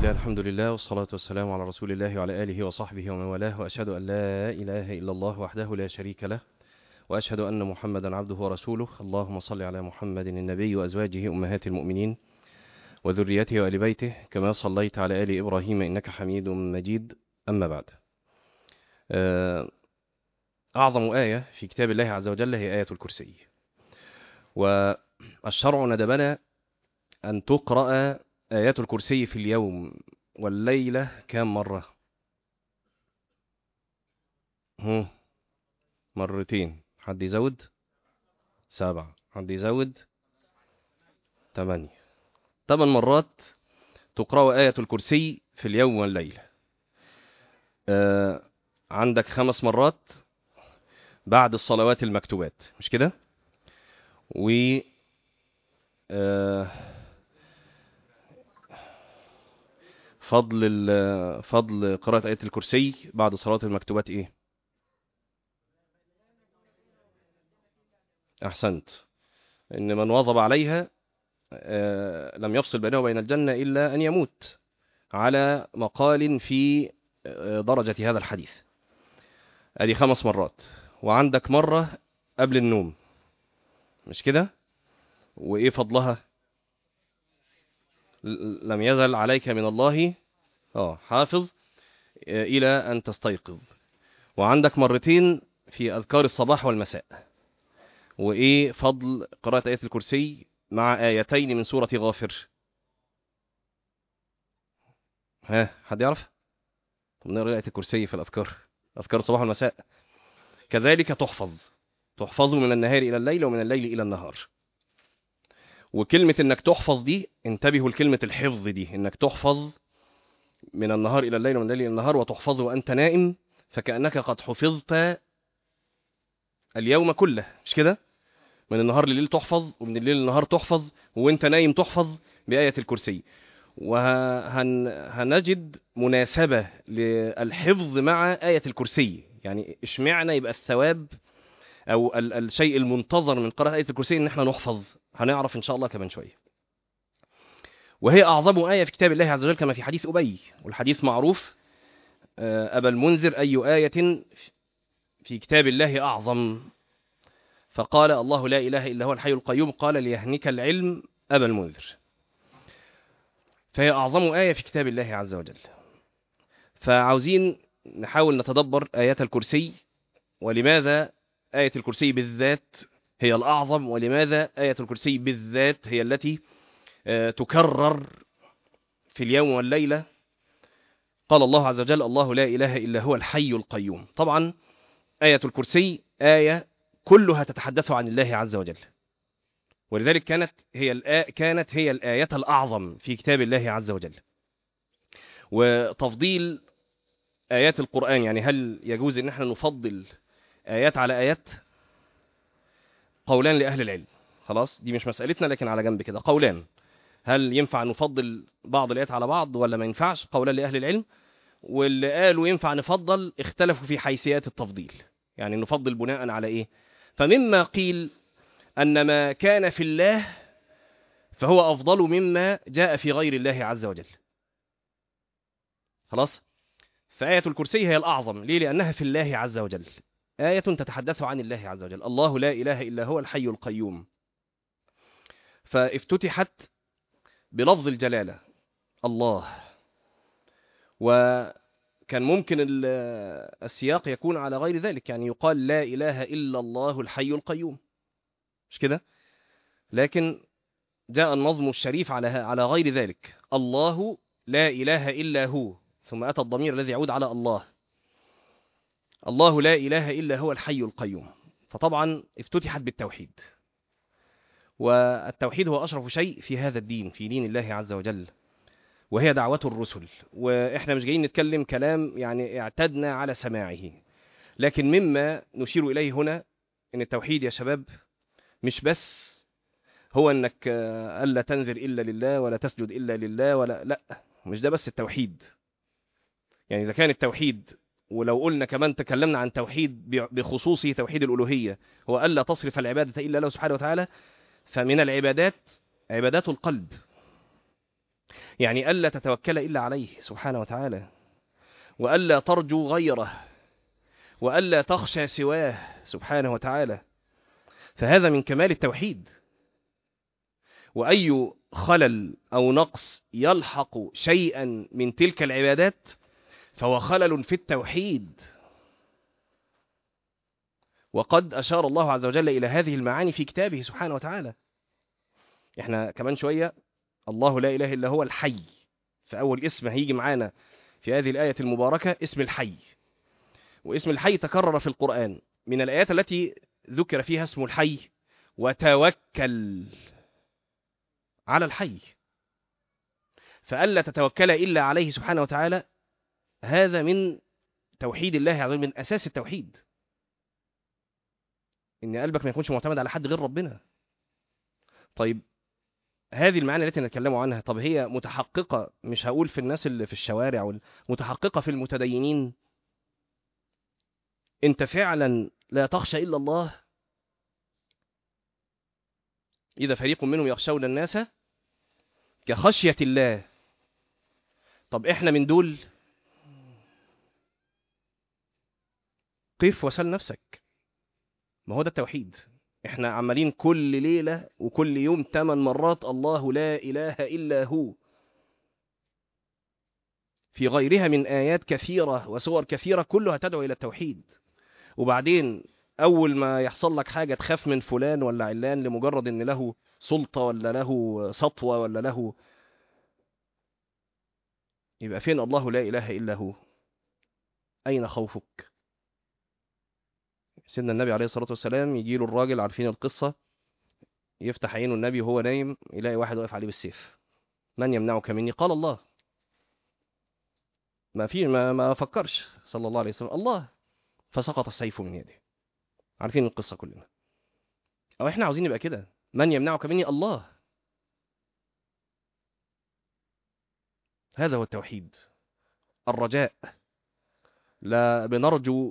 الله الحمد لله والصلاة والسلام على رسول الله وعلى آله وصحبه ومن والاه وأشهد أن لا إله إلا الله وحده لا شريك له وأشهد أن محمدا عبده ورسوله اللهم صل على محمد النبي وأزواجه أمهات المؤمنين وذريته وآل بيته كما صليت على آل إبراهيم إنك حميد مجيد أما بعد أعظم آية في كتاب الله عز وجل هي آية الكرسي والشرع ندبنا أن تقرأ آيات الكرسي في اليوم والليلة كم مرة هم. مرتين حد يزود سبعة حد يزود ثمانية ثمان مرات تقرأ آية الكرسي في اليوم والليلة آه عندك خمس مرات بعد الصلوات المكتوبات مش كده و آه فضل فضل قراءة آية الكرسي بعد صلاة المكتوبات ايه احسنت ان من واظب عليها آه لم يفصل بينه وبين الجنة الا ان يموت على مقال في آه درجة هذا الحديث ادي خمس مرات وعندك مرة قبل النوم مش كده وايه فضلها لم يزل عليك من الله اه حافظ إلى أن تستيقظ وعندك مرتين في أذكار الصباح والمساء وإيه فضل قراءة آية الكرسي مع آيتين من سورة غافر ها حد يعرف طب نقرأ آية الكرسي في الأذكار أذكار الصباح والمساء كذلك تحفظ تحفظ من النهار إلى الليل ومن الليل إلى النهار وكلمة انك تحفظ دي انتبهوا لكلمة الحفظ دي انك تحفظ من النهار الى الليل ومن الليل الى النهار وتحفظ وانت نائم فكأنك قد حفظت اليوم كله مش كده من النهار لليل تحفظ ومن الليل للنهار تحفظ وانت نايم تحفظ بآية الكرسي وهنجد مناسبة للحفظ مع آية الكرسي يعني اشمعنا يبقى الثواب او الشيء المنتظر من قراءة آية الكرسي ان احنا نحفظ هنعرف إن شاء الله كمان شوية وهي أعظم آية في كتاب الله عز وجل كما في حديث أبي والحديث معروف أبا المنذر أي آية في كتاب الله أعظم فقال الله لا إله إلا هو الحي القيوم قال ليهنك العلم أبا المنذر فهي أعظم آية في كتاب الله عز وجل فعاوزين نحاول نتدبر آيات الكرسي ولماذا آية الكرسي بالذات هي الأعظم ولماذا آية الكرسي بالذات هي التي تكرر في اليوم والليلة قال الله عز وجل الله لا إله إلا هو الحي القيوم طبعا آية الكرسي آية كلها تتحدث عن الله عز وجل ولذلك كانت هي الآ... كانت هي الآية الأعظم في كتاب الله عز وجل وتفضيل آيات القرآن يعني هل يجوز أن احنا نفضل آيات على آيات قولان لأهل العلم خلاص دي مش مسألتنا لكن على جنب كده قولان هل ينفع نفضل بعض الآيات على بعض ولا ما ينفعش قولان لأهل العلم واللي قالوا ينفع نفضل اختلفوا في حيثيات التفضيل يعني نفضل بناء على ايه فمما قيل أن ما كان في الله فهو أفضل مما جاء في غير الله عز وجل خلاص فآية الكرسي هي الأعظم ليه لأنها في الله عز وجل آية تتحدث عن الله عز وجل الله لا إله إلا هو الحي القيوم فافتتحت بلفظ الجلالة الله وكان ممكن السياق يكون على غير ذلك يعني يقال لا إله إلا الله الحي القيوم مش كده لكن جاء النظم الشريف على على غير ذلك الله لا إله إلا هو ثم أتى الضمير الذي يعود على الله الله لا إله إلا هو الحي القيوم فطبعا افتتحت بالتوحيد والتوحيد هو أشرف شيء في هذا الدين في دين الله عز وجل وهي دعوة الرسل وإحنا مش جايين نتكلم كلام يعني اعتدنا على سماعه لكن مما نشير إليه هنا أن التوحيد يا شباب مش بس هو أنك ألا تنذر إلا لله ولا تسجد إلا لله ولا لا مش ده بس التوحيد يعني إذا كان التوحيد ولو قلنا كمان تكلمنا عن توحيد بخصوصه توحيد الألوهية هو ألا تصرف العبادة إلا له سبحانه وتعالى فمن العبادات عبادات القلب يعني ألا تتوكل إلا عليه سبحانه وتعالى وألا ترجو غيره وألا تخشى سواه سبحانه وتعالى فهذا من كمال التوحيد وأي خلل أو نقص يلحق شيئا من تلك العبادات فهو خلل في التوحيد وقد أشار الله عز وجل إلى هذه المعاني في كتابه سبحانه وتعالى احنا كمان شوية الله لا إله إلا هو الحي فأول اسم هيجي معانا في هذه الآية المباركة اسم الحي واسم الحي تكرر في القرآن من الآيات التي ذكر فيها اسم الحي وتوكل على الحي فألا تتوكل إلا عليه سبحانه وتعالى هذا من توحيد الله عز وجل من أساس التوحيد إن قلبك ما يكونش معتمد على حد غير ربنا طيب هذه المعاني التي نتكلم عنها طب هي متحققة مش هقول في الناس اللي في الشوارع متحققة في المتدينين انت فعلا لا تخشى إلا الله إذا فريق منهم يخشون الناس كخشية الله طب إحنا من دول قف وسل نفسك ما هو ده التوحيد احنا عمالين كل ليلة وكل يوم ثمان مرات الله لا إله إلا هو في غيرها من آيات كثيرة وصور كثيرة كلها تدعو إلى التوحيد وبعدين أول ما يحصل لك حاجة تخاف من فلان ولا علان لمجرد إن له سلطة ولا له سطوة ولا له يبقى فين الله لا إله إلا هو أين خوفك سيدنا النبي عليه الصلاة والسلام يجي له الراجل عارفين القصة يفتح عينه النبي وهو نايم يلاقي واحد واقف عليه بالسيف من يمنعك مني قال الله ما في ما, ما فكرش صلى الله عليه وسلم الله فسقط السيف من يده عارفين القصة كلنا أو إحنا عاوزين نبقى كده من يمنعك مني الله هذا هو التوحيد الرجاء لا بنرجو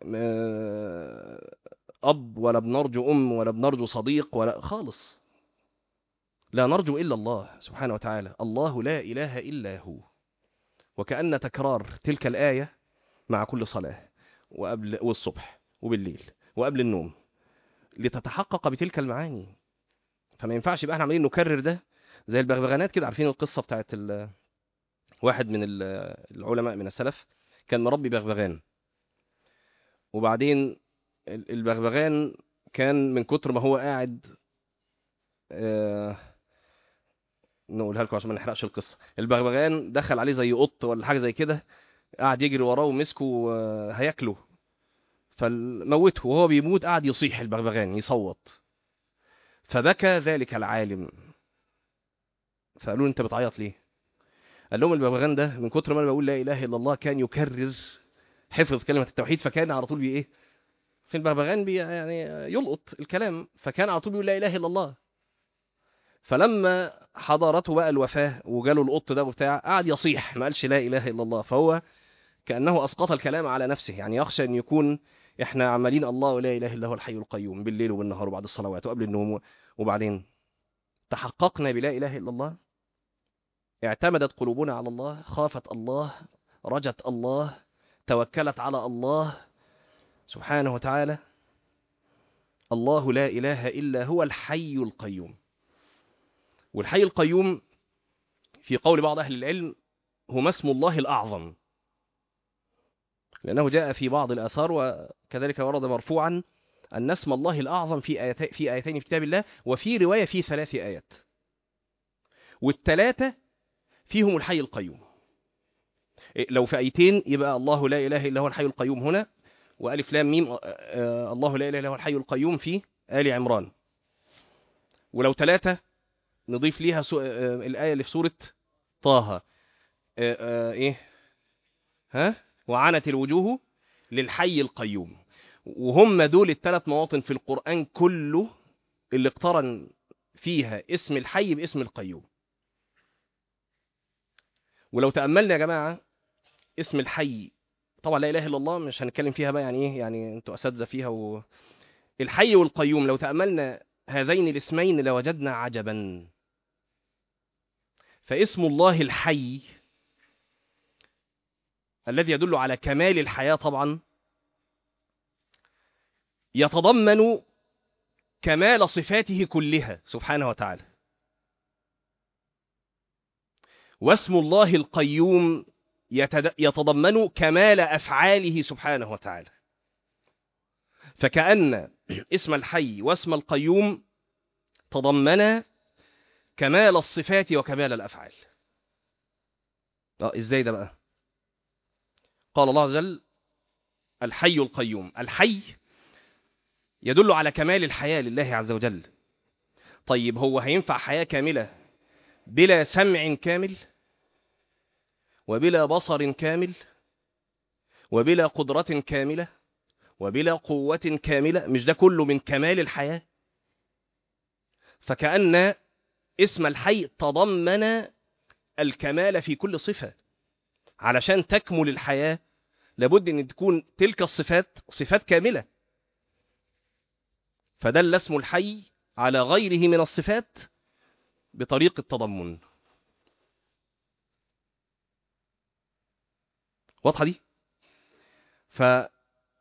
أب ولا بنرجو أم ولا بنرجو صديق ولا خالص لا نرجو إلا الله سبحانه وتعالى الله لا إله إلا هو وكأن تكرار تلك الآية مع كل صلاة وقبل والصبح وبالليل وقبل النوم لتتحقق بتلك المعاني فما ينفعش يبقى احنا عمالين نكرر ده زي البغبغانات كده عارفين القصة بتاعت واحد من العلماء من السلف كان مربي بغبغان وبعدين البغبغان كان من كتر ما هو قاعد آه نقولها لكم عشان ما نحرقش القصه البغبغان دخل عليه زي قط ولا حاجه زي كده قعد يجري وراه ومسكه آه هياكله فموته وهو بيموت قعد يصيح البغبغان يصوت فبكى ذلك العالم فقالوا له انت بتعيط ليه قال لهم البغبغان ده من كتر ما انا بقول لا اله الا الله كان يكرر حفظ كلمة التوحيد فكان على طول بي ايه في البغبغان بي يعني يلقط الكلام فكان على طول بيقول لا اله الا الله فلما حضرته بقى الوفاة وجاله القط ده وبتاع قعد يصيح ما قالش لا اله الا الله فهو كأنه أسقط الكلام على نفسه يعني يخشى أن يكون إحنا عمالين الله لا إله إلا هو الحي القيوم بالليل وبالنهار وبعد الصلوات وقبل النوم وبعدين تحققنا بلا إله إلا الله اعتمدت قلوبنا على الله خافت الله رجت الله توكلت على الله سبحانه وتعالى الله لا إله إلا هو الحي القيوم والحي القيوم في قول بعض أهل العلم هما اسم الله الأعظم لأنه جاء في بعض الآثار وكذلك ورد مرفوعا أن اسم الله الأعظم في, آيات في آيتين في كتاب الله وفي رواية في ثلاث آيات والثلاثة فيهم الحي القيوم لو في آيتين يبقى الله لا إله إلا هو الحي القيوم هنا وألف لام ميم الله لا إله إلا هو الحي القيوم في آل عمران ولو ثلاثة نضيف ليها الآية اللي في سورة طه إيه ها وعنت الوجوه للحي القيوم وهم دول الثلاث مواطن في القرآن كله اللي اقترن فيها اسم الحي باسم القيوم ولو تأملنا يا جماعة اسم الحي طبعا لا إله إلا الله مش هنتكلم فيها بقى يعني إيه يعني أنتوا أساتذة فيها و... الحي والقيوم لو تأملنا هذين الاسمين لوجدنا عجبا فاسم الله الحي الذي يدل على كمال الحياة طبعا يتضمن كمال صفاته كلها سبحانه وتعالى واسم الله القيوم يتضمن كمال أفعاله سبحانه وتعالى فكأن اسم الحي واسم القيوم تضمن كمال الصفات وكمال الأفعال اه ازاي ده بقى قال الله عز وجل الحي القيوم الحي يدل على كمال الحياة لله عز وجل طيب هو هينفع حياة كاملة بلا سمع كامل وبلا بصر كامل وبلا قدرة كاملة وبلا قوة كاملة مش ده كله من كمال الحياة فكأن اسم الحي تضمن الكمال في كل صفة علشان تكمل الحياة لابد أن تكون تلك الصفات صفات كاملة فدل اسم الحي على غيره من الصفات بطريق التضمن واضحة دي فهذا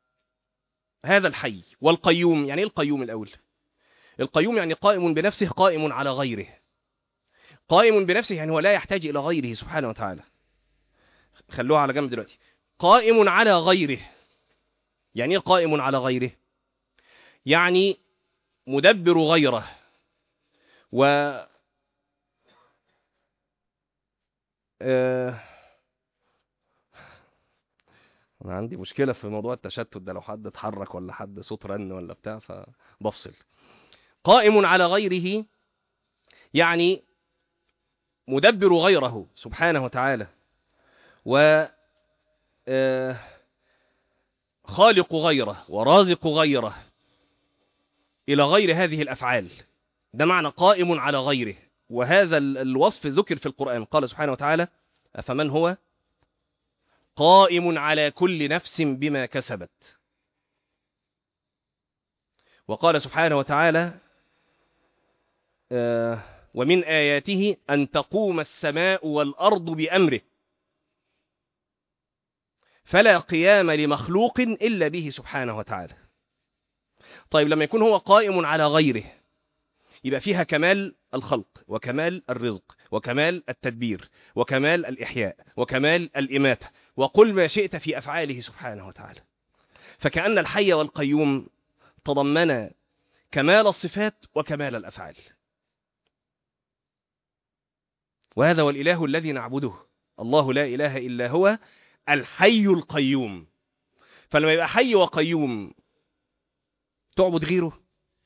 الحي والقيوم يعني ايه القيوم الأول القيوم يعني قائم بنفسه قائم على غيره قائم بنفسه يعني هو لا يحتاج إلى غيره سبحانه وتعالى خلوها على جنب دلوقتي قائم على غيره يعني ايه قائم على غيره يعني مدبر غيره و آه... انا عندي مشكله في موضوع التشتت ده لو حد اتحرك ولا حد صوت رن ولا بتاع فبفصل قائم على غيره يعني مدبر غيره سبحانه وتعالى و خالق غيره ورازق غيره إلى غير هذه الأفعال ده معنى قائم على غيره وهذا الوصف ذكر في القرآن قال سبحانه وتعالى أفمن هو قائم على كل نفس بما كسبت وقال سبحانه وتعالى ومن آياته أن تقوم السماء والأرض بأمره فلا قيام لمخلوق إلا به سبحانه وتعالى طيب لما يكون هو قائم على غيره يبقى فيها كمال الخلق وكمال الرزق وكمال التدبير وكمال الإحياء وكمال الإماتة وقل ما شئت في أفعاله سبحانه وتعالى فكأن الحي والقيوم تضمن كمال الصفات وكمال الأفعال وهذا هو الإله الذي نعبده الله لا إله إلا هو الحي القيوم فلما يبقى حي وقيوم تعبد غيره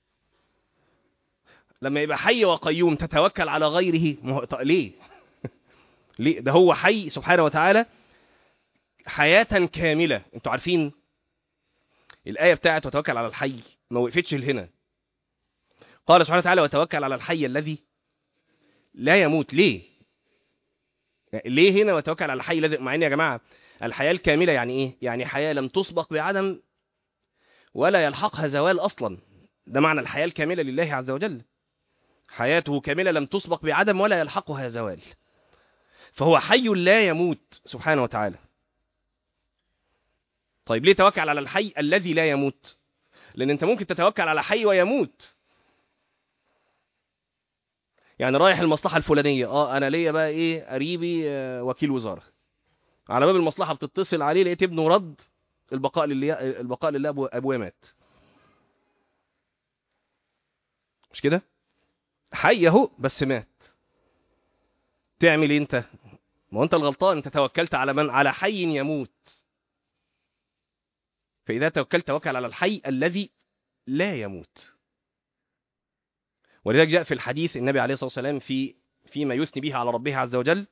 لما يبقى حي وقيوم تتوكل على غيره مه... ليه ليه ده هو حي سبحانه وتعالى حياة كاملة انتوا عارفين الآية بتاعت وتوكل على الحي ما وقفتش هنا قال سبحانه وتعالى وتوكل على الحي الذي لا يموت ليه ليه هنا وتوكل على الحي الذي مع ان يا جماعه الحياه الكامله يعني ايه يعني حياه لم تسبق بعدم ولا يلحقها زوال اصلا ده معنى الحياه الكامله لله عز وجل حياته كامله لم تسبق بعدم ولا يلحقها زوال فهو حي لا يموت سبحانه وتعالى طيب ليه توكل على الحي الذي لا يموت لان انت ممكن تتوكل على حي ويموت يعني رايح المصلحه الفلانيه اه انا ليا بقى ايه قريبي آه وكيل وزاره على باب المصلحه بتتصل عليه لقيت ابنه رد البقاء لله البقاء لله ابوه مات مش كده حي اهو بس مات تعمل ايه انت ما هو انت الغلطان انت توكلت على من على حي يموت فاذا توكلت توكل على الحي الذي لا يموت ولذلك جاء في الحديث النبي عليه الصلاة والسلام في فيما يثني به على ربه عز وجل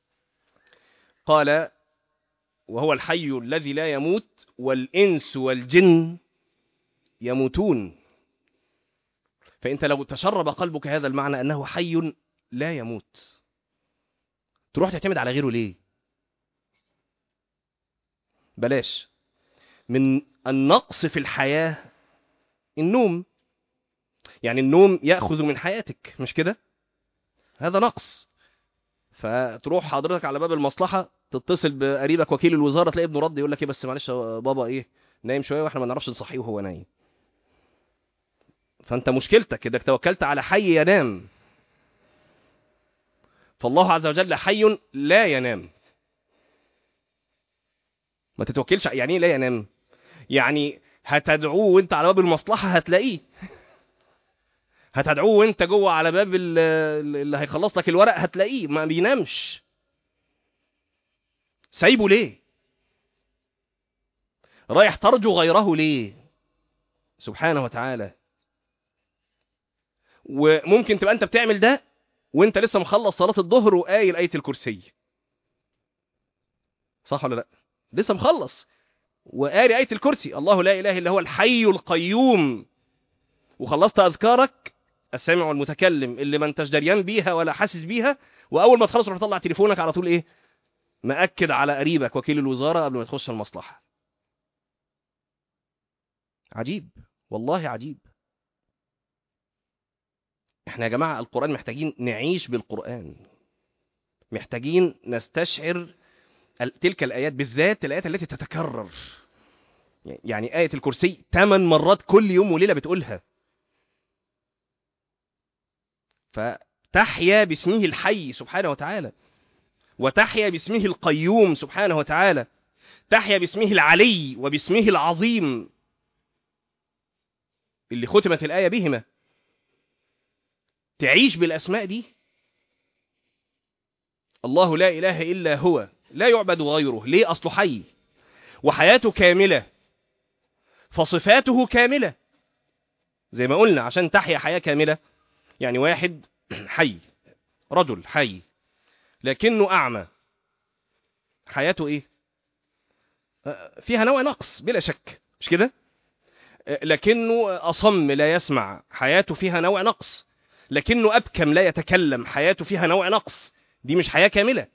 قال وهو الحي الذي لا يموت والإنس والجن يموتون فأنت لو تشرب قلبك هذا المعنى أنه حي لا يموت تروح تعتمد على غيره ليه بلاش من النقص في الحياة النوم يعني النوم يأخذ من حياتك مش كده هذا نقص ف فتروح حضرتك على باب المصلحه تتصل بقريبك وكيل الوزاره تلاقي ابنه رد يقول لك ايه بس معلش يا بابا ايه نايم شويه واحنا ما نعرفش نصحيه وهو نايم فانت مشكلتك انك توكلت على حي ينام فالله عز وجل حي لا ينام ما تتوكلش يعني ايه لا ينام يعني هتدعوه وانت على باب المصلحه هتلاقيه هتدعوه وانت جوه على باب ال- اللي هيخلص لك الورق هتلاقيه ما بينامش سايبه ليه رايح ترجو غيره ليه سبحانه وتعالى وممكن تبقى انت بتعمل ده وانت لسه مخلص صلاة الظهر وقايل آية الكرسي صح ولا لا لسه مخلص وقاري آية الكرسي الله لا إله إلا هو الحي القيوم وخلصت أذكارك السامع والمتكلم اللي ما انتش دريان بيها ولا حاسس بيها وأول ما تخلص تروح تطلع تليفونك على طول إيه مأكد على قريبك وكيل الوزارة قبل ما تخش المصلحة عجيب والله عجيب احنا يا جماعة القرآن محتاجين نعيش بالقرآن محتاجين نستشعر ال- تلك الآيات بالذات الآيات التي تتكرر يعني آية الكرسي ثمان مرات كل يوم وليلة بتقولها فتحيا باسمه الحي سبحانه وتعالى وتحيا باسمه القيوم سبحانه وتعالى تحيا باسمه العلي وباسمه العظيم اللي ختمت الآية بهما تعيش بالأسماء دي الله لا إله إلا هو لا يعبد غيره ليه أصله حي وحياته كاملة فصفاته كاملة زي ما قلنا عشان تحيا حياة كاملة يعني واحد حي رجل حي لكنه أعمى حياته إيه آه، فيها نوع نقص بلا شك مش كده آه، لكنه أصم لا يسمع حياته فيها نوع نقص لكنه أبكم لا يتكلم حياته فيها نوع نقص دي مش حياة كاملة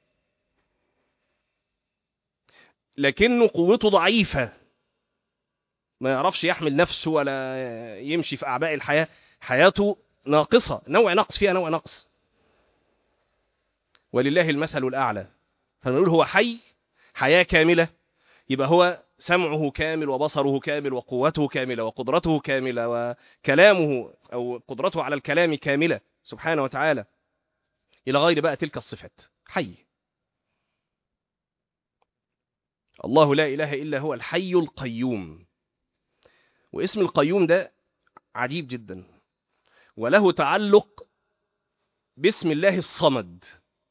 لكنه قوته ضعيفة ما يعرفش يحمل نفسه ولا يمشي في أعباء الحياة حياته ناقصة نوع نقص فيها نوع نقص ولله المثل الأعلى فنقول هو حي حياة كاملة يبقى هو سمعه كامل وبصره كامل وقوته كاملة وقدرته كاملة وكلامه أو قدرته على الكلام كاملة سبحانه وتعالى إلى غير بقى تلك الصفات حي الله لا إله إلا هو الحي القيوم واسم القيوم ده عجيب جدا وله تعلق باسم الله الصمد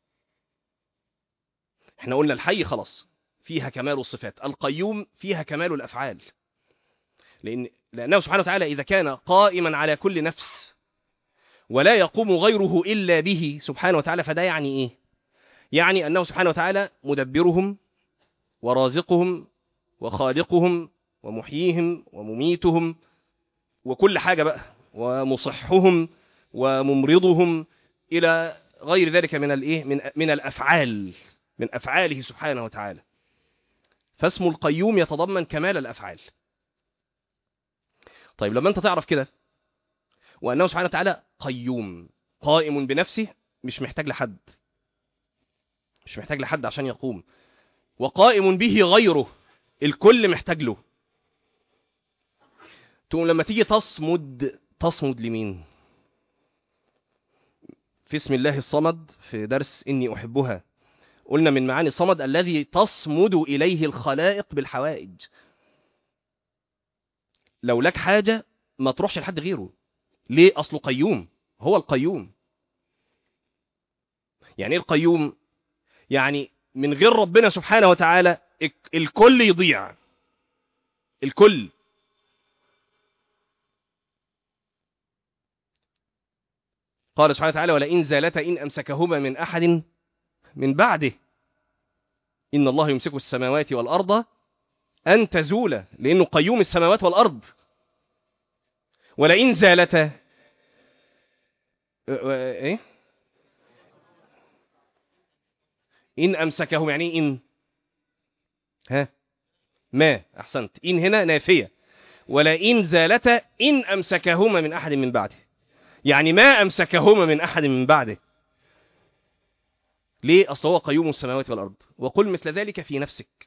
احنا قلنا الحي خلاص فيها كمال الصفات القيوم فيها كمال الأفعال لأن لأنه سبحانه وتعالى إذا كان قائما على كل نفس ولا يقوم غيره إلا به سبحانه وتعالى فده يعني إيه يعني أنه سبحانه وتعالى مدبرهم ورازقهم وخالقهم ومحييهم ومميتهم وكل حاجة بقى ومصحهم وممرضهم إلى غير ذلك من الإيه من من الأفعال من أفعاله سبحانه وتعالى فاسم القيوم يتضمن كمال الأفعال طيب لما أنت تعرف كده وأنه سبحانه وتعالى قيوم قائم بنفسه مش محتاج لحد مش محتاج لحد عشان يقوم وقائم به غيره الكل محتاج له تقوم لما تيجي تصمد تصمد لمين في اسم الله الصمد في درس إني أحبها قلنا من معاني الصمد الذي تصمد إليه الخلائق بالحوائج لو لك حاجة ما تروحش لحد غيره ليه أصله قيوم هو القيوم يعني ايه القيوم يعني من غير ربنا سبحانه وتعالى الكل يضيع الكل قال سبحانه وتعالى ولئن زالتا إن أمسكهما من أحد من بعده إن الله يمسك السماوات والأرض أن تزولا لأنه قيوم السماوات والأرض ولئن زالتا إيه؟ إن أمسكهم يعني إن ها ما أحسنت إن هنا نافية ولئن زالتا إن أمسكهما من أحد من بعده يعني ما أمسكهما من أحد من بعده ليه اصل هو قيوم السماوات والارض وقل مثل ذلك في نفسك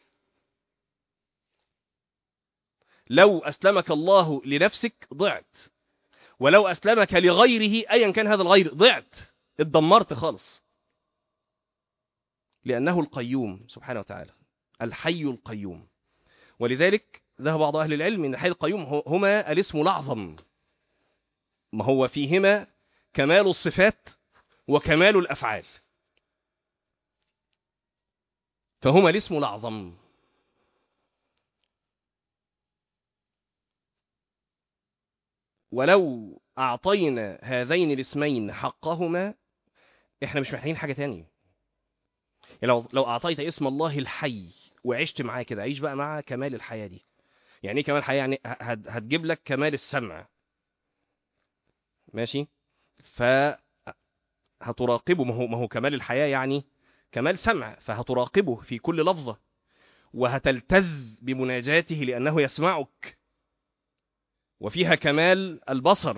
لو اسلمك الله لنفسك ضعت ولو اسلمك لغيره ايا كان هذا الغير ضعت اتدمرت خالص لانه القيوم سبحانه وتعالى الحي القيوم ولذلك ذهب بعض اهل العلم ان الحي القيوم هما الاسم الاعظم ما هو فيهما كمال الصفات وكمال الافعال فهما الاسم الاعظم ولو اعطينا هذين الاسمين حقهما احنا مش محتاجين حاجه تانية يعني لو لو اعطيت اسم الله الحي وعشت معاه كده عيش بقى مع كمال الحياه دي يعني ايه كمال الحياه يعني هتجيب لك كمال السمع ماشي ف هتراقبه ما هو ما هو كمال الحياه يعني كمال سمع فهتراقبه في كل لفظه وهتلتذ بمناجاته لانه يسمعك وفيها كمال البصر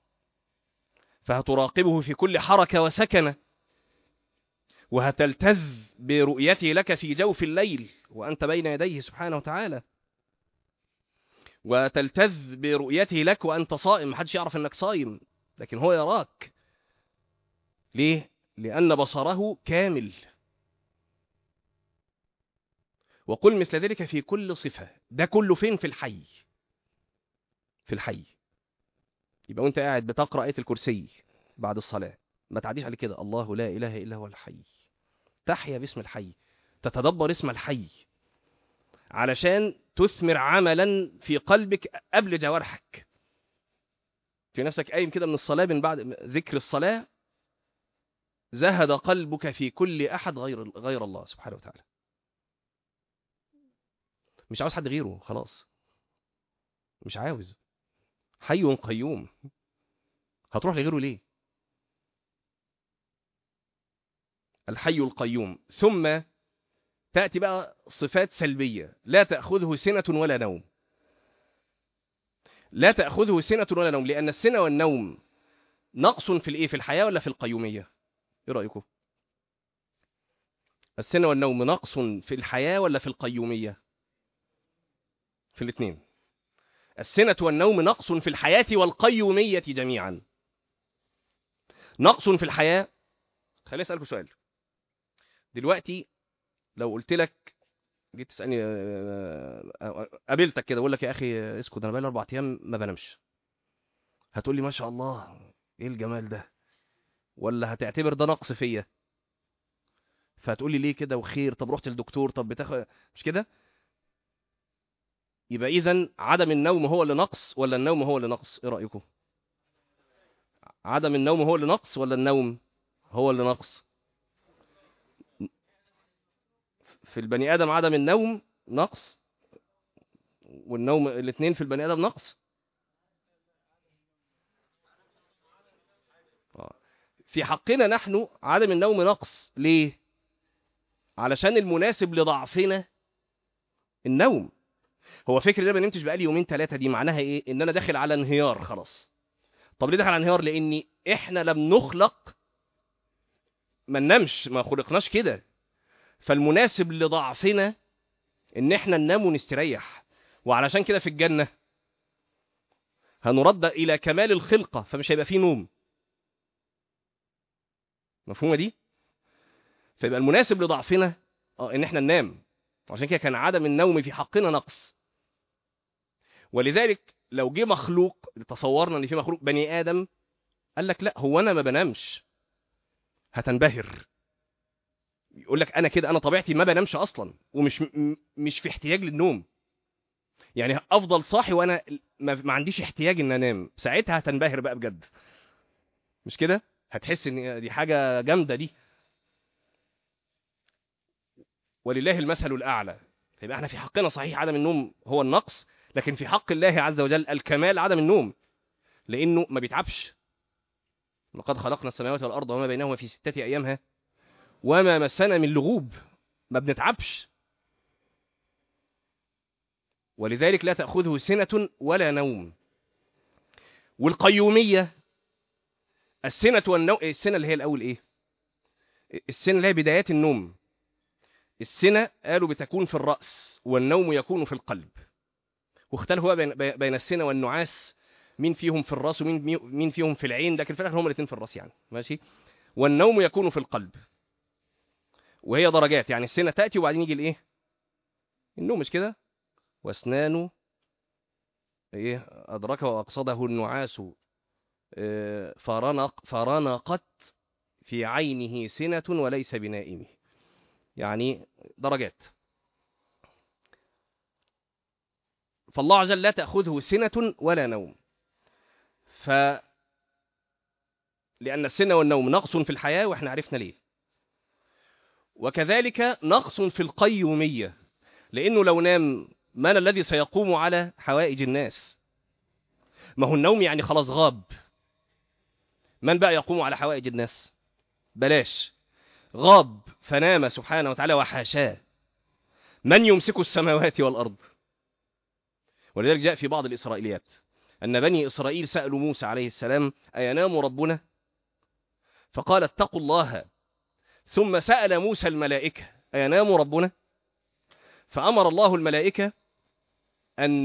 فهتراقبه في كل حركه وسكنه وهتلتذ برؤيته لك في جوف الليل وانت بين يديه سبحانه وتعالى وتلتذ برؤيته لك وانت صائم محدش يعرف انك صايم لكن هو يراك ليه لان بصره كامل وقل مثل ذلك في كل صفه ده كله فين في الحي في الحي يبقى وانت قاعد بتقرا ايه الكرسي بعد الصلاه ما تعديش عليه كده الله لا اله الا هو الحي تحيا باسم الحي تتدبر اسم الحي علشان تثمر عملا في قلبك قبل جوارحك في نفسك قايم كده من الصلاة من بعد ذكر الصلاة زهد قلبك في كل أحد غير غير الله سبحانه وتعالى مش عاوز حد غيره خلاص مش عاوز حي قيوم هتروح لغيره ليه الحي القيوم ثم تأتي بقى صفات سلبية لا تأخذه سنة ولا نوم لا تأخذه سنة ولا نوم لأن السنة والنوم نقص في الإيه في الحياة ولا في القيومية إيه رأيكم السنة والنوم نقص في الحياة ولا في القيومية في الاثنين السنة والنوم نقص في الحياة والقيومية جميعا نقص في الحياة خليني أسألكم سؤال دلوقتي لو قلت لك جيت تسالني قابلتك كده اقول لك يا اخي اسكت انا بقالي اربع ايام ما بنامش هتقول لي ما شاء الله ايه الجمال ده ولا هتعتبر ده نقص فيا فهتقول لي ليه كده وخير طب رحت للدكتور طب بتاخد مش كده يبقى اذا عدم النوم هو اللي نقص ولا النوم هو اللي نقص ايه رايكم عدم النوم هو اللي نقص ولا النوم هو اللي نقص في البني ادم عدم النوم نقص والنوم الاثنين في البني ادم نقص في حقنا نحن عدم النوم نقص ليه علشان المناسب لضعفنا النوم هو فكر ده ما نمتش بقالي يومين ثلاثه دي معناها ايه ان انا داخل على انهيار خلاص طب ليه داخل على انهيار لاني احنا لم نخلق ما ننامش ما خلقناش كده فالمناسب لضعفنا ان احنا ننام ونستريح وعلشان كده في الجنة هنرد الى كمال الخلقة فمش هيبقى فيه نوم مفهومة دي فيبقى المناسب لضعفنا اه ان احنا ننام عشان كده كان عدم النوم في حقنا نقص ولذلك لو جه مخلوق تصورنا ان في مخلوق بني ادم قال لك لا هو انا ما بنامش هتنبهر يقول لك انا كده انا طبيعتي ما بنامش اصلا ومش م- مش في احتياج للنوم يعني افضل صاحي وانا ما, ما عنديش احتياج ان انام ساعتها هتنبهر بقى بجد مش كده هتحس ان دي حاجه جامده دي ولله المثل الاعلى فيبقى احنا في حقنا صحيح عدم النوم هو النقص لكن في حق الله عز وجل الكمال عدم النوم لانه ما بيتعبش لقد خلقنا السماوات والارض وما بينهما في سته ايامها وما مسنا من لغوب ما بنتعبش ولذلك لا تأخذه سنة ولا نوم والقيومية السنة والنوم السنة اللي هي الأول إيه السنة اللي هي بدايات النوم السنة قالوا بتكون في الرأس والنوم يكون في القلب واختلفوا بقى بين, بين السنة والنعاس مين فيهم في الراس ومين مين فيهم في العين لكن في الاخر هم الاثنين في الراس يعني ماشي والنوم يكون في القلب وهي درجات يعني السنة تأتي وبعدين يجي الايه النوم مش كده واسنانه ايه ادركه واقصده النعاس إيه فرنق فرنقت في عينه سنة وليس بنائمه يعني درجات فالله عز وجل لا تأخذه سنة ولا نوم ف لأن السنة والنوم نقص في الحياة وإحنا عرفنا ليه وكذلك نقص في القيومية لأنه لو نام من الذي سيقوم على حوائج الناس ما هو النوم يعني خلاص غاب من بقى يقوم على حوائج الناس بلاش غاب فنام سبحانه وتعالى وحاشاه من يمسك السماوات والأرض ولذلك جاء في بعض الإسرائيليات أن بني إسرائيل سألوا موسى عليه السلام أينام ربنا فقال اتقوا الله ثم سأل موسى الملائكة أينام ربنا فأمر الله الملائكة أن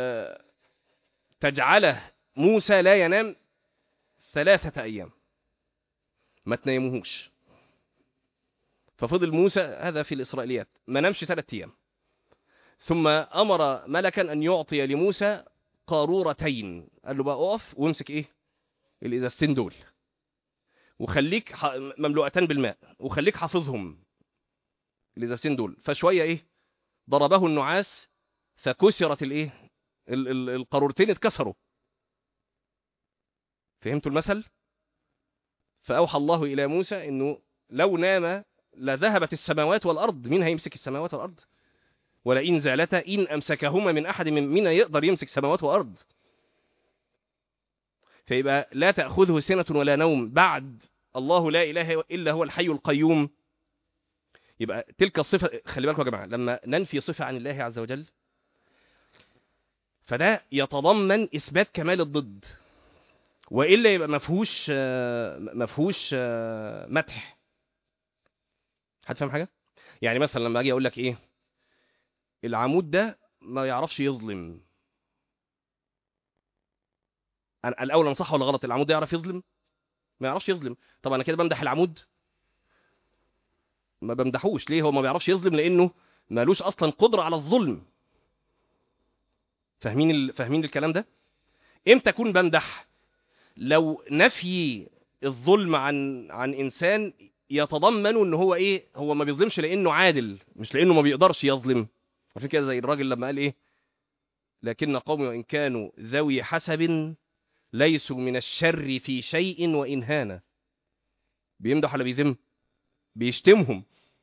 تجعله موسى لا ينام ثلاثة أيام ما تنيموهوش ففضل موسى هذا في الإسرائيليات ما نامش ثلاثة أيام ثم أمر ملكا أن يعطي لموسى قارورتين قال له بقى اقف وامسك ايه الازازتين دول وخليك ح... مملوءتان بالماء وخليك حافظهم الازازتين دول فشويه ايه ضربه النعاس فكسرت الايه ال... ال... القارورتين اتكسروا فهمتوا المثل فاوحى الله الى موسى انه لو نام لذهبت السماوات والارض مين هيمسك السماوات والارض ولئن زالتا إن أمسكهما من أحد من مين يقدر يمسك سماوات وأرض فيبقى لا تأخذه سنة ولا نوم بعد الله لا إله إلا هو الحي القيوم يبقى تلك الصفة خلي بالكم يا جماعة لما ننفي صفة عن الله عز وجل فده يتضمن إثبات كمال الضد وإلا يبقى مفهوش مفهوش مدح حد فاهم حاجة؟ يعني مثلا لما أجي أقول لك إيه العمود ده ما يعرفش يظلم أنا الاول انا صح ولا غلط العمود ده يعرف يظلم ما يعرفش يظلم طب انا كده بمدح العمود ما بمدحوش ليه هو ما بيعرفش يظلم لانه مالوش اصلا قدره على الظلم فاهمين ال... فاهمين الكلام ده امتى اكون بمدح لو نفي الظلم عن عن انسان يتضمن ان هو ايه هو ما بيظلمش لانه عادل مش لانه ما بيقدرش يظلم عارفين كده زي الراجل لما قال ايه لكن قومي وان كانوا ذوي حسب ليسوا من الشر في شيء وان هانا بيمدح ولا بيذم بيشتمهم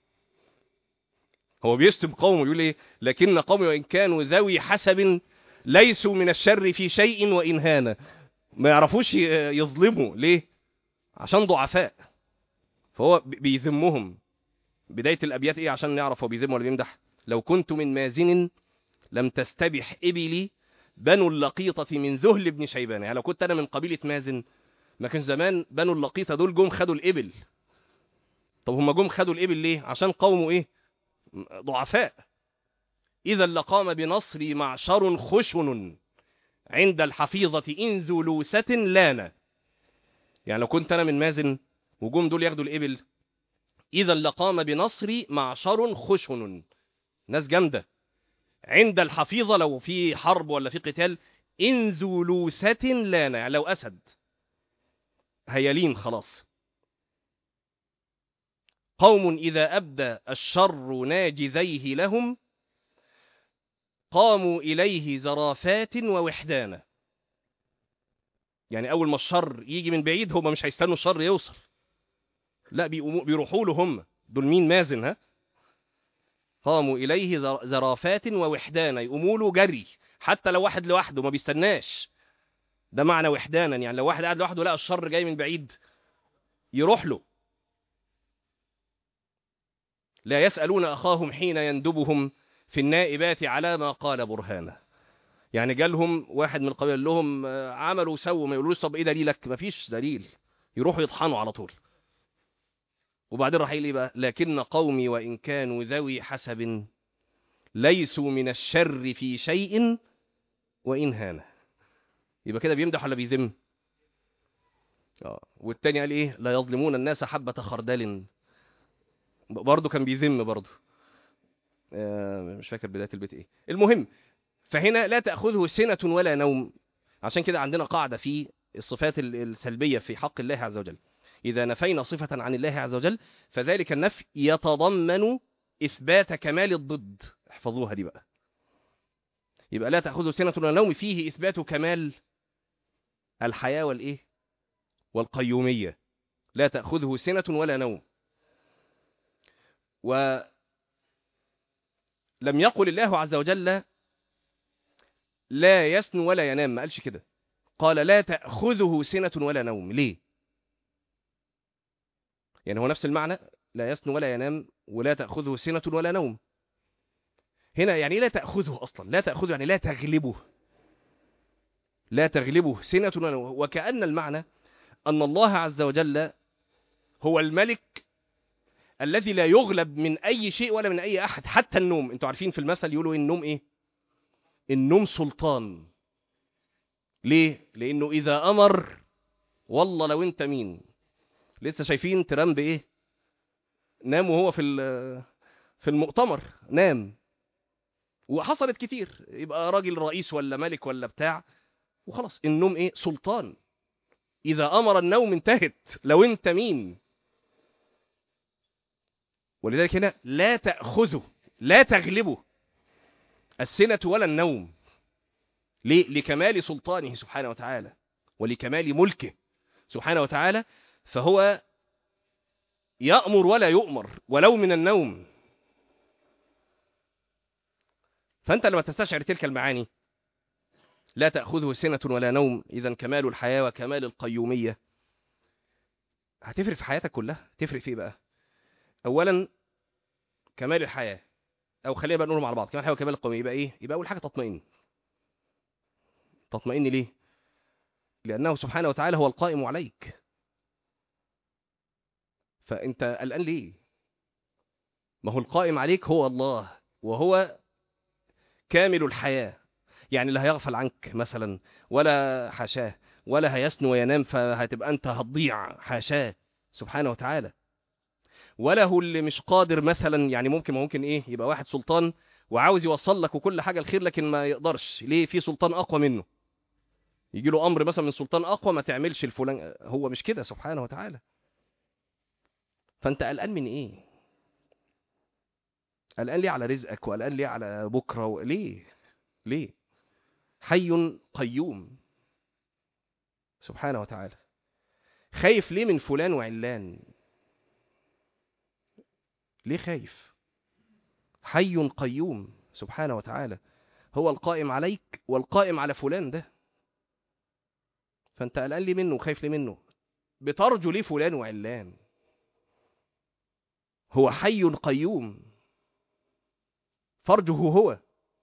هو بيشتم قومه بيقول ايه لكن قومي وان كانوا ذوي حسب ليسوا من الشر في شيء وان هانا ما يعرفوش يظلموا ليه عشان ضعفاء فهو بيذمهم بدايه الابيات ايه عشان نعرف هو بيذم ولا بيمدح لو كنت من مازن لم تستبح إبلي بنو اللقيطة من ذهل بن شيبان يعني لو كنت أنا من قبيلة مازن ما كان زمان بنو اللقيطة دول جم خدوا الإبل طب هم جم خدوا الإبل ليه عشان قوموا إيه ضعفاء إذا لقام بنصري معشر خشن عند الحفيظة إن ذو لوسة لانا يعني لو كنت أنا من مازن وجم دول ياخدوا الإبل إذا لقام بنصري معشر خشن ناس جامده عند الحفيظه لو في حرب ولا في قتال ان ذو لوسة لانا يعني لو اسد هيلين خلاص قوم اذا ابدى الشر ناجذيه لهم قاموا اليه زرافات ووحدانا يعني اول ما الشر يجي من بعيد هم مش هيستنوا الشر يوصل لا بيروحوا له هم دول مين مازن ها قاموا إليه زرافات ووحدانا يقوموا له جري حتى لو واحد لوحده ما بيستناش ده معنى وحدانا يعني لو واحد قاعد لوحده لقى الشر جاي من بعيد يروح له لا يسألون أخاهم حين يندبهم في النائبات على ما قال برهانه يعني جالهم واحد من القبيله لهم عملوا سووا ما يقولوش طب ايه دليلك مفيش دليل يروحوا يطحنوا على طول وبعدين راح يقول ايه بقى لكن قومي وان كانوا ذوي حسب ليسوا من الشر في شيء وان هان يبقى كده بيمدح ولا بيذم اه والتاني قال ايه لا يظلمون الناس حبة خردل برضه كان بيذم برضه آه مش فاكر بداية البيت ايه المهم فهنا لا تأخذه سنة ولا نوم عشان كده عندنا قاعدة في الصفات السلبية في حق الله عز وجل إذا نفينا صفة عن الله عز وجل فذلك النفي يتضمن إثبات كمال الضد احفظوها دي بقى يبقى لا تأخذه سنة ولا نوم فيه إثبات كمال الحياة والإيه والقيومية لا تأخذه سنة ولا نوم ولم يقل الله عز وجل لا يسن ولا ينام ما قالش كده قال لا تأخذه سنة ولا نوم ليه يعني هو نفس المعنى لا يسن ولا ينام ولا تأخذه سنة ولا نوم هنا يعني لا تأخذه أصلا لا تأخذه يعني لا تغلبه لا تغلبه سنة ولا نوم وكأن المعنى أن الله عز وجل هو الملك الذي لا يغلب من أي شيء ولا من أي أحد حتى النوم انتوا عارفين في المثل يقولوا النوم إيه النوم سلطان ليه لأنه إذا أمر والله لو أنت مين لسه شايفين ترامب إيه نام وهو في في المؤتمر نام وحصلت كتير يبقى راجل رئيس ولا ملك ولا بتاع وخلاص النوم ايه سلطان اذا امر النوم انتهت لو انت مين ولذلك هنا لا تاخذه لا تغلبه السنه ولا النوم ليه لكمال سلطانه سبحانه وتعالى ولكمال ملكه سبحانه وتعالى فهو يأمر ولا يؤمر ولو من النوم فأنت لما تستشعر تلك المعاني لا تأخذه سنة ولا نوم إذا كمال الحياة وكمال القيومية هتفرق في حياتك كلها تفرق في إيه بقى أولا كمال الحياة أو خلينا بقى نقولهم على بعض كمال الحياة وكمال القيومية يبقى إيه يبقى أول حاجة تطمئن تطمئن ليه لأنه سبحانه وتعالى هو القائم عليك فأنت قلقان ليه ما هو القائم عليك هو الله وهو كامل الحياة يعني لا هيغفل عنك مثلا ولا حاشاه ولا هيسنو وينام فهتبقى أنت هتضيع حاشاه سبحانه وتعالى ولا هو اللي مش قادر مثلا يعني ممكن ممكن ايه يبقى واحد سلطان وعاوز يوصل لك وكل حاجة الخير لكن ما يقدرش ليه في سلطان أقوى منه يجي له أمر مثلا من سلطان أقوى ما تعملش الفلان هو مش كده سبحانه وتعالى فأنت قلقان من إيه قلقان ليه على رزقك وقلقان ليه على بكرة و... ليه ليه حي قيوم سبحانه وتعالى خايف ليه من فلان وعلان ليه خايف حي قيوم سبحانه وتعالى هو القائم عليك والقائم على فلان ده فانت قلقان ليه منه وخايف ليه منه بترجو ليه فلان وعلان هو حي قيوم فرجه هو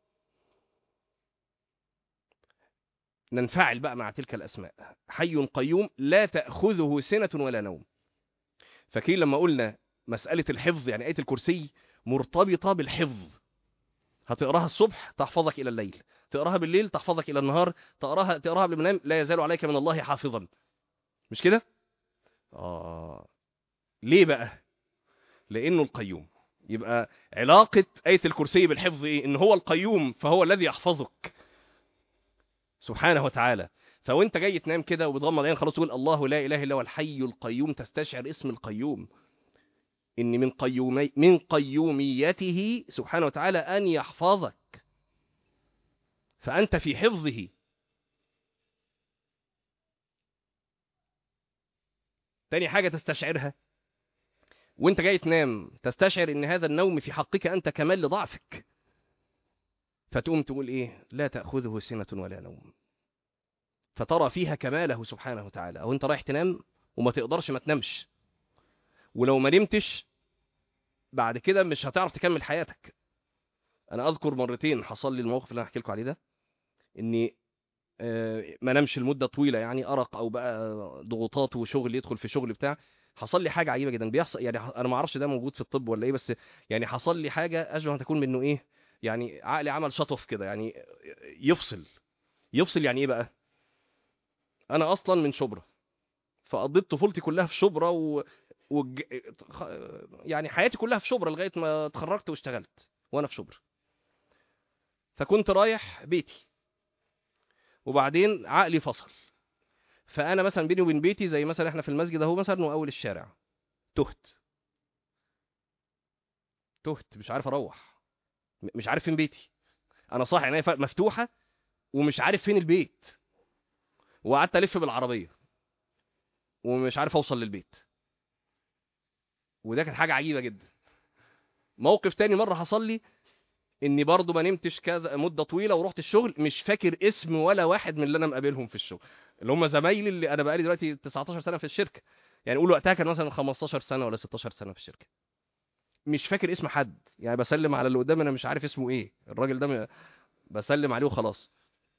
ننفعل بقى مع تلك الأسماء حي قيوم لا تأخذه سنة ولا نوم فاكرين لما قلنا مسألة الحفظ يعني آية الكرسي مرتبطة بالحفظ هتقراها الصبح تحفظك إلى الليل تقراها بالليل تحفظك إلى النهار تقراها تقراها قبل ما تنام لا يزال عليك من الله حافظا مش كده؟ آه ليه بقى؟ لأنه القيوم يبقى علاقة آية الكرسي بالحفظ إيه؟ إن هو القيوم فهو الذي يحفظك سبحانه وتعالى فوانت جاي تنام كده وبتغمض عينك خلاص تقول الله لا اله الا هو الحي القيوم تستشعر اسم القيوم ان من قيومي من قيوميته سبحانه وتعالى ان يحفظك فانت في حفظه تاني حاجه تستشعرها وانت جاي تنام تستشعر ان هذا النوم في حقك انت كمال لضعفك فتقوم تقول ايه لا تأخذه سنة ولا نوم فترى فيها كماله سبحانه وتعالى او انت رايح تنام وما تقدرش ما تنامش ولو ما نمتش بعد كده مش هتعرف تكمل حياتك انا اذكر مرتين حصل لي الموقف اللي انا احكي لكم عليه ده اني ما نمش لمده طويله يعني ارق او بقى ضغوطات وشغل يدخل في شغل بتاع حصل لي حاجه عجيبه جدا بيحصل يعني انا ما اعرفش ده موجود في الطب ولا ايه بس يعني حصل لي حاجه اشبه ان تكون منه ايه يعني عقلي عمل شطف كده يعني يفصل يفصل يعني ايه بقى انا اصلا من شبرا فقضيت طفولتي كلها في شبرا و... وج... يعني حياتي كلها في شبرا لغايه ما اتخرجت واشتغلت وانا في شبرا فكنت رايح بيتي وبعدين عقلي فصل فانا مثلا بيني وبين بيتي زي مثلا احنا في المسجد اهو مثلا واول الشارع تهت تهت مش عارف اروح م- مش عارف فين بيتي انا صاحي عينيا ف- مفتوحه ومش عارف فين البيت وقعدت الف بالعربيه ومش عارف اوصل للبيت وده كانت حاجه عجيبه جدا موقف تاني مره حصل لي اني برضه ما نمتش كذا مده طويله ورحت الشغل مش فاكر اسم ولا واحد من اللي انا مقابلهم في الشغل اللي هم زمايلي اللي انا بقالي دلوقتي 19 سنه في الشركه يعني قول وقتها كان مثلا 15 سنه ولا 16 سنه في الشركه مش فاكر اسم حد يعني بسلم على اللي قدامي انا مش عارف اسمه ايه الراجل ده م- بسلم عليه وخلاص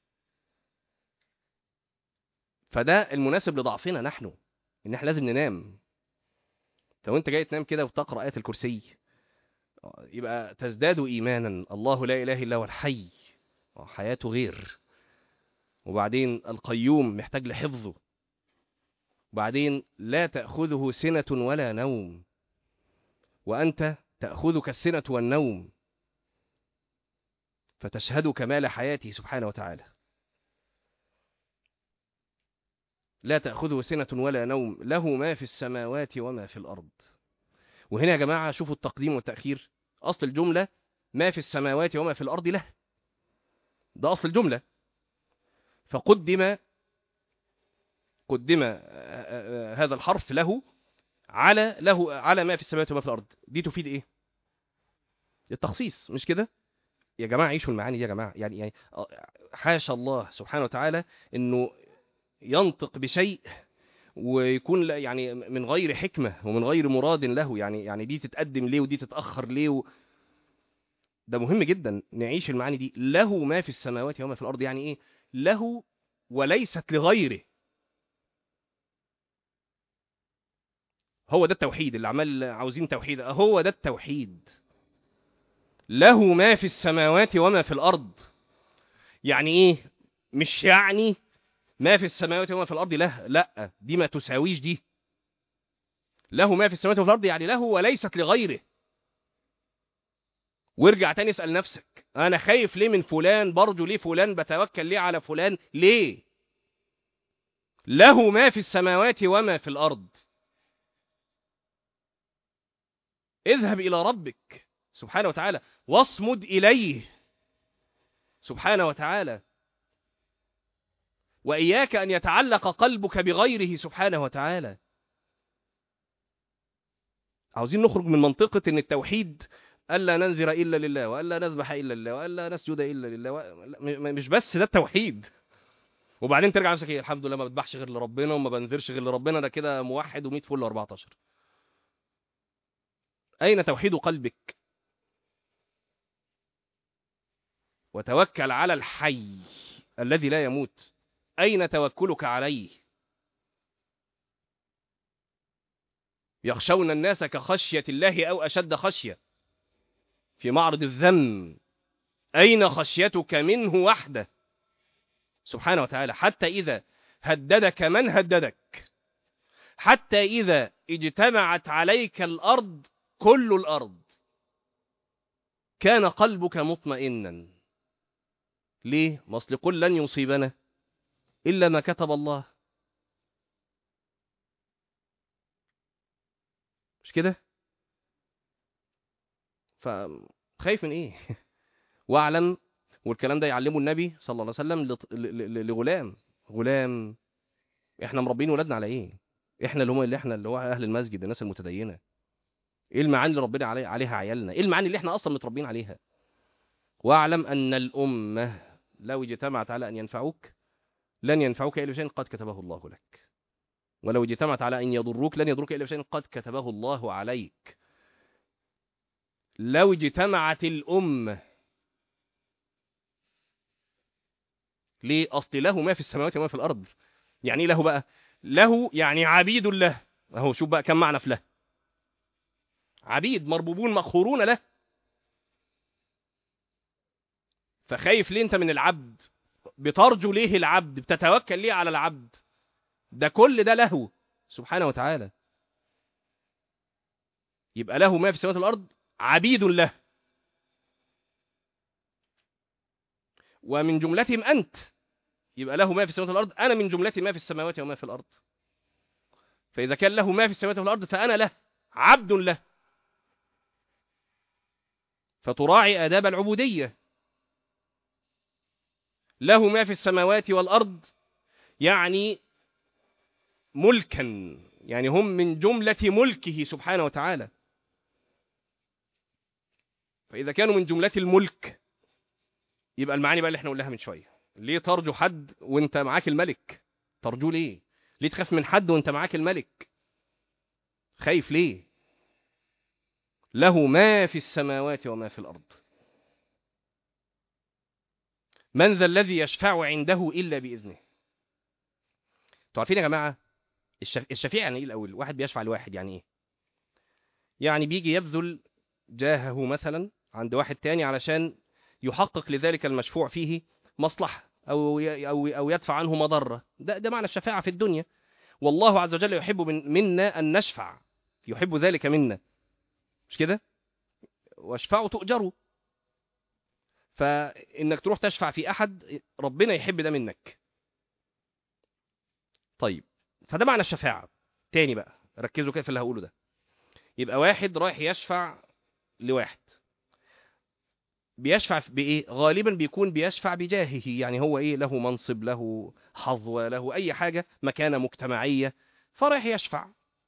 فده المناسب لضعفنا نحن ان احنا لازم ننام لو انت جاي تنام كده وتقرا ايه الكرسي يبقى تزداد ايمانا الله لا اله الا هو الحي حياته غير وبعدين القيوم محتاج لحفظه وبعدين لا تاخذه سنه ولا نوم وانت تاخذك السنه والنوم فتشهد كمال حياته سبحانه وتعالى لا تأخذه سنة ولا نوم له ما في السماوات وما في الأرض وهنا يا جماعة شوفوا التقديم والتأخير أصل الجملة ما في السماوات وما في الأرض له ده أصل الجملة فقدم قدم آه، آه، هذا الحرف له على له على ما في السماوات وما في الأرض دي تفيد إيه التخصيص مش كده يا جماعة عيشوا المعاني دي يا جماعة يعني يعني آه، حاشا الله سبحانه وتعالى إنه ينطق بشيء ويكون لا- يعني من غير حكمة ومن غير مراد له يعني يعني دي تتقدم ليه ودي تتأخر ليه و... ده مهم جدا نعيش المعاني دي له ما في السماوات وما في الأرض يعني إيه له وليست لغيره هو ده التوحيد اللي عمال عاوزين توحيد هو ده التوحيد له ما في السماوات وما في الأرض يعني إيه مش يعني ما في السماوات وما في الأرض له لا دي ما تساويش دي له ما في السماوات وفي الأرض يعني له وليست لغيره وارجع تاني اسأل نفسك أنا خايف ليه من فلان برجو ليه فلان بتوكل ليه على فلان ليه له ما في السماوات وما في الأرض اذهب إلى ربك سبحانه وتعالى واصمد إليه سبحانه وتعالى وإياك أن يتعلق قلبك بغيره سبحانه وتعالى عاوزين نخرج من منطقة أن التوحيد ألا ننذر إلا لله وألا نذبح إلا لله وألا نسجد إلا لله و... لا، م- مش بس ده التوحيد وبعدين ترجع نفسك إيه الحمد لله ما بذبحش غير لربنا وما بنذرش غير لربنا أنا كده موحد و100 فل 14 أين توحيد قلبك وتوكل على الحي الذي لا يموت أين توكلك عليه يخشون الناس كخشية الله أو أشد خشية في معرض الذم أين خشيتك منه وحده سبحانه وتعالى حتى إذا هددك من هددك حتى إذا اجتمعت عليك الأرض كل الأرض كان قلبك مطمئنا ليه؟ ما أصل قل لن يصيبنا إلا ما كتب الله مش كده فخايف من ايه واعلم والكلام ده يعلمه النبي صلى الله عليه وسلم لط- ل- ل- لغلام غلام احنا مربين ولادنا على ايه احنا اللي هم اللي احنا اللي هو اهل المسجد الناس المتدينه ايه المعاني اللي ربنا علي عليها عيالنا ايه المعاني اللي احنا اصلا متربيين عليها واعلم ان الامه لو اجتمعت على ان ينفعوك لن ينفعوك الا بشيء قد كتبه الله لك ولو اجتمعت على ان يضروك لن يضروك الا بشيء قد كتبه الله عليك لو اجتمعت الامه ليه اصل له ما في السماوات وما في الارض يعني ايه له بقى له يعني عبيد له اهو شوف بقى كم معنى في له عبيد مربوبون مقهورون له فخايف ليه انت من العبد بترجو ليه العبد بتتوكل ليه على العبد ده كل ده له سبحانه وتعالى يبقى له ما في السماوات والارض عبيد له ومن جملتهم انت يبقى له ما في السماوات والارض انا من جملة ما في السماوات وما في الارض فاذا كان له ما في السماوات والارض فانا له عبد له فتراعي آداب العبودية له ما في السماوات والأرض يعني ملكا يعني هم من جملة ملكه سبحانه وتعالى فإذا كانوا من جملة الملك يبقى المعاني بقى اللي احنا قلناها من شوية ليه ترجو حد وانت معاك الملك ترجو ليه ليه تخاف من حد وانت معاك الملك خايف ليه له ما في السماوات وما في الأرض من ذا الذي يشفع عنده إلا بإذنه انتوا عارفين يا جماعة الشفيع يعني ايه الأول واحد بيشفع لواحد يعني ايه يعني بيجي يبذل جاهه مثلا عند واحد تاني علشان يحقق لذلك المشفوع فيه مصلحة أو أو أو يدفع عنه مضرة ده ده معنى الشفاعة في الدنيا والله عز وجل يحب من منا أن نشفع يحب ذلك منا مش كده واشفعوا تؤجروا فانك تروح تشفع في احد ربنا يحب ده منك طيب فده معنى الشفاعه تاني بقى ركزوا كده في اللي هقوله ده يبقى واحد رايح يشفع لواحد بيشفع بايه غالبا بيكون بيشفع بجاهه يعني هو ايه له منصب له حظوه له اي حاجه مكانه مجتمعيه فرايح يشفع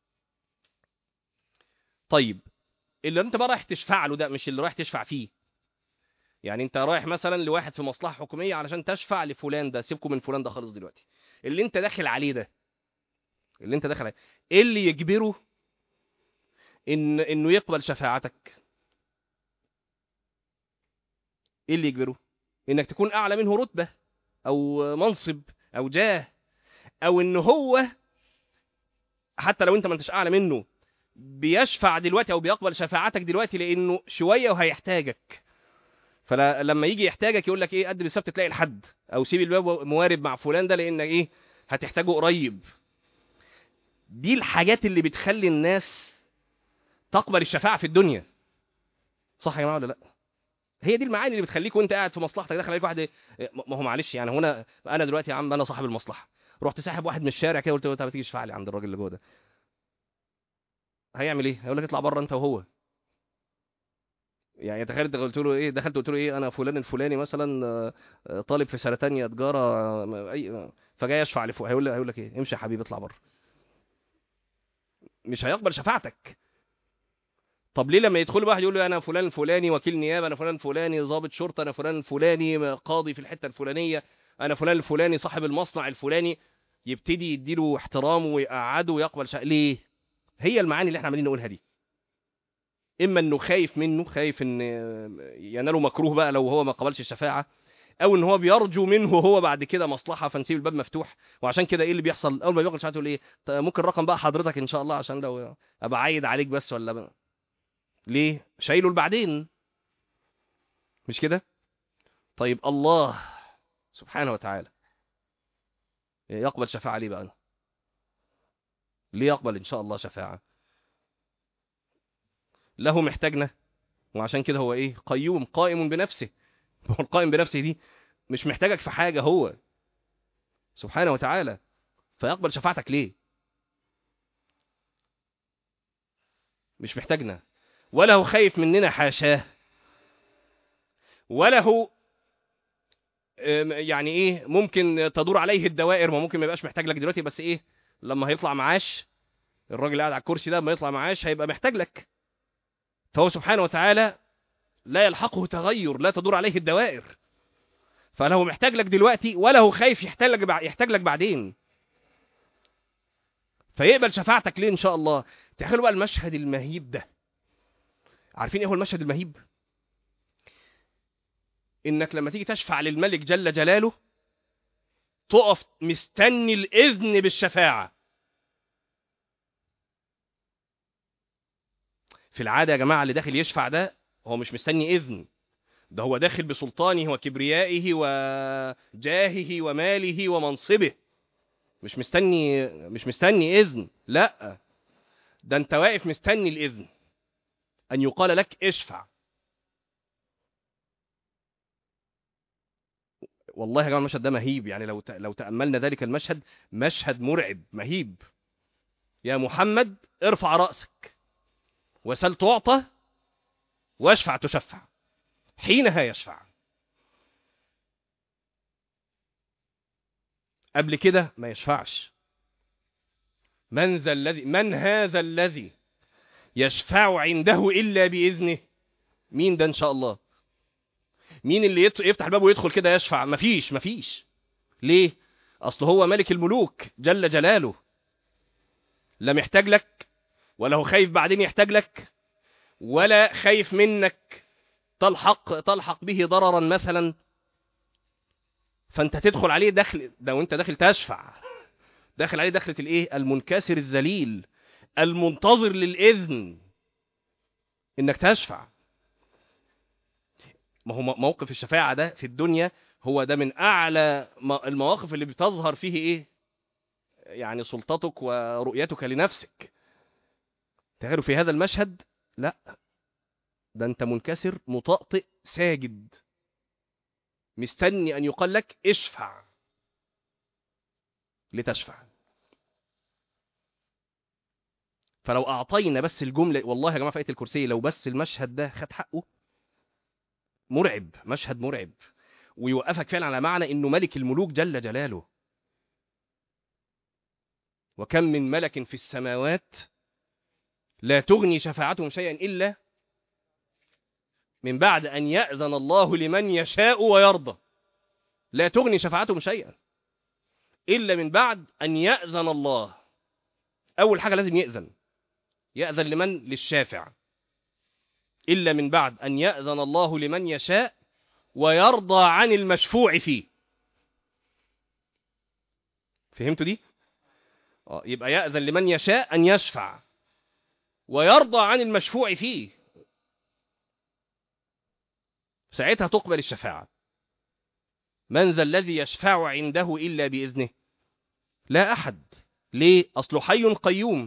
طيب اللي انت بقى رايح تشفع له ده مش اللي رايح تشفع فيه يعني انت رايح مثلا لواحد في مصلحه حكوميه علشان تشفع لفلان ده سيبكم من فلان ده خالص دلوقتي اللي انت داخل عليه ده اللي انت داخل عليه ايه اللي يجبره ان انه يقبل شفاعتك ايه اللي يجبره انك تكون اعلى منه رتبه او منصب او جاه او ان هو حتى لو انت ما انتش اعلى منه بيشفع دلوقتي او بيقبل شفاعتك دلوقتي لانه شويه وهيحتاجك فلما يجي يحتاجك يقول لك ايه قدم السبت تلاقي الحد او سيب الباب موارب مع فلان ده لان ايه هتحتاجه قريب دي الحاجات اللي بتخلي الناس تقبل الشفاعه في الدنيا صح يا جماعه ولا لا هي دي المعاني اللي بتخليك وانت قاعد في مصلحتك داخل عليك واحد إيه؟ ما هو معلش يعني هنا انا دلوقتي يا عم انا صاحب المصلحه رحت ساحب واحد من الشارع كده قلت له طب تيجي تشفع لي عند الراجل اللي جوه ده هيعمل ايه هيقول لك اطلع بره انت وهو يعني تخيل انت قلت له ايه دخلت قلت له ايه انا فلان الفلاني مثلا طالب في سنه ثانيه تجاره اي فجاي يشفع لفوق هيقول هيقول لك ايه امشي يا حبيبي اطلع بره مش هيقبل شفاعتك طب ليه لما يدخل واحد يقول له انا فلان الفلاني وكيل نيابه انا فلان الفلاني ضابط شرطه انا فلان الفلاني قاضي في الحته الفلانيه انا فلان الفلاني صاحب المصنع الفلاني يبتدي يديله احترامه ويقعده ويقبل شا... ليه هي المعاني اللي احنا عمالين نقولها دي اما انه خايف منه خايف ان يناله مكروه بقى لو هو ما قبلش الشفاعه او ان هو بيرجو منه هو بعد كده مصلحه فنسيب الباب مفتوح وعشان كده ايه اللي بيحصل اول ما بيقبل شفاعته يقول ايه ممكن رقم بقى حضرتك ان شاء الله عشان لو ابقى عايد عليك بس ولا بقى. ليه شايله لبعدين مش كده طيب الله سبحانه وتعالى يقبل شفاعه ليه بقى ليه يقبل ان شاء الله شفاعه له محتاجنا وعشان كده هو ايه قيوم قائم بنفسه هو القائم بنفسه دي مش محتاجك في حاجه هو سبحانه وتعالى فيقبل شفاعتك ليه مش محتاجنا ولا هو خايف مننا حاشاه ولا هو يعني ايه ممكن تدور عليه الدوائر ما ممكن ما يبقاش محتاج لك دلوقتي بس ايه لما هيطلع معاش الراجل اللي قاعد على الكرسي ده لما يطلع معاش هيبقى محتاج لك فهو سبحانه وتعالى لا يلحقه تغير لا تدور عليه الدوائر فلا هو محتاج لك دلوقتي ولا هو خايف يحتاج لك يحتاج لك بعدين فيقبل شفاعتك ليه ان شاء الله تخيلوا بقى المشهد المهيب ده عارفين ايه هو المشهد المهيب انك لما تيجي تشفع للملك جل جلاله تقف مستني الاذن بالشفاعه في العاده يا جماعه اللي داخل يشفع ده هو مش مستني اذن ده هو داخل بسلطانه وكبريائه وجاهه وماله ومنصبه مش مستني مش مستني اذن لا ده انت واقف مستني الاذن ان يقال لك اشفع والله يا جماعه المشهد ده مهيب يعني لو لو تاملنا ذلك المشهد مشهد مرعب مهيب يا محمد ارفع راسك وسل تعطى واشفع تشفع حينها يشفع قبل كده ما يشفعش من ذا الذي من هذا الذي يشفع عنده الا باذنه مين ده ان شاء الله مين اللي يفتح الباب ويدخل كده يشفع مفيش مفيش ليه اصل هو ملك الملوك جل جلاله لا محتاج لك ولا هو خايف بعدين يحتاج لك ولا خايف منك تلحق تلحق به ضررا مثلا فانت تدخل عليه دخل ده وانت داخل تشفع داخل عليه دخلة الايه المنكسر الذليل المنتظر للاذن انك تشفع ما هو موقف الشفاعة ده في الدنيا هو ده من اعلى المواقف اللي بتظهر فيه ايه يعني سلطتك ورؤيتك لنفسك تخيلوا في هذا المشهد لا ده انت منكسر مطأطئ ساجد مستني ان يقال لك اشفع لتشفع فلو اعطينا بس الجمله والله يا جماعه في ايه الكرسي لو بس المشهد ده خد حقه مرعب مشهد مرعب ويوقفك فعلا على معنى انه ملك الملوك جل جلاله وكم من ملك في السماوات لا تغني شفاعتهم شيئا الا من بعد ان ياذن الله لمن يشاء ويرضى لا تغني شفاعتهم شيئا الا من بعد ان ياذن الله اول حاجه لازم ياذن ياذن لمن للشافع الا من بعد ان ياذن الله لمن يشاء ويرضى عن المشفوع فيه فهمتوا دي اه يبقى ياذن لمن يشاء ان يشفع ويرضى عن المشفوع فيه ساعتها تقبل الشفاعه من ذا الذي يشفع عنده الا باذنه لا احد ليه اصله حي قيوم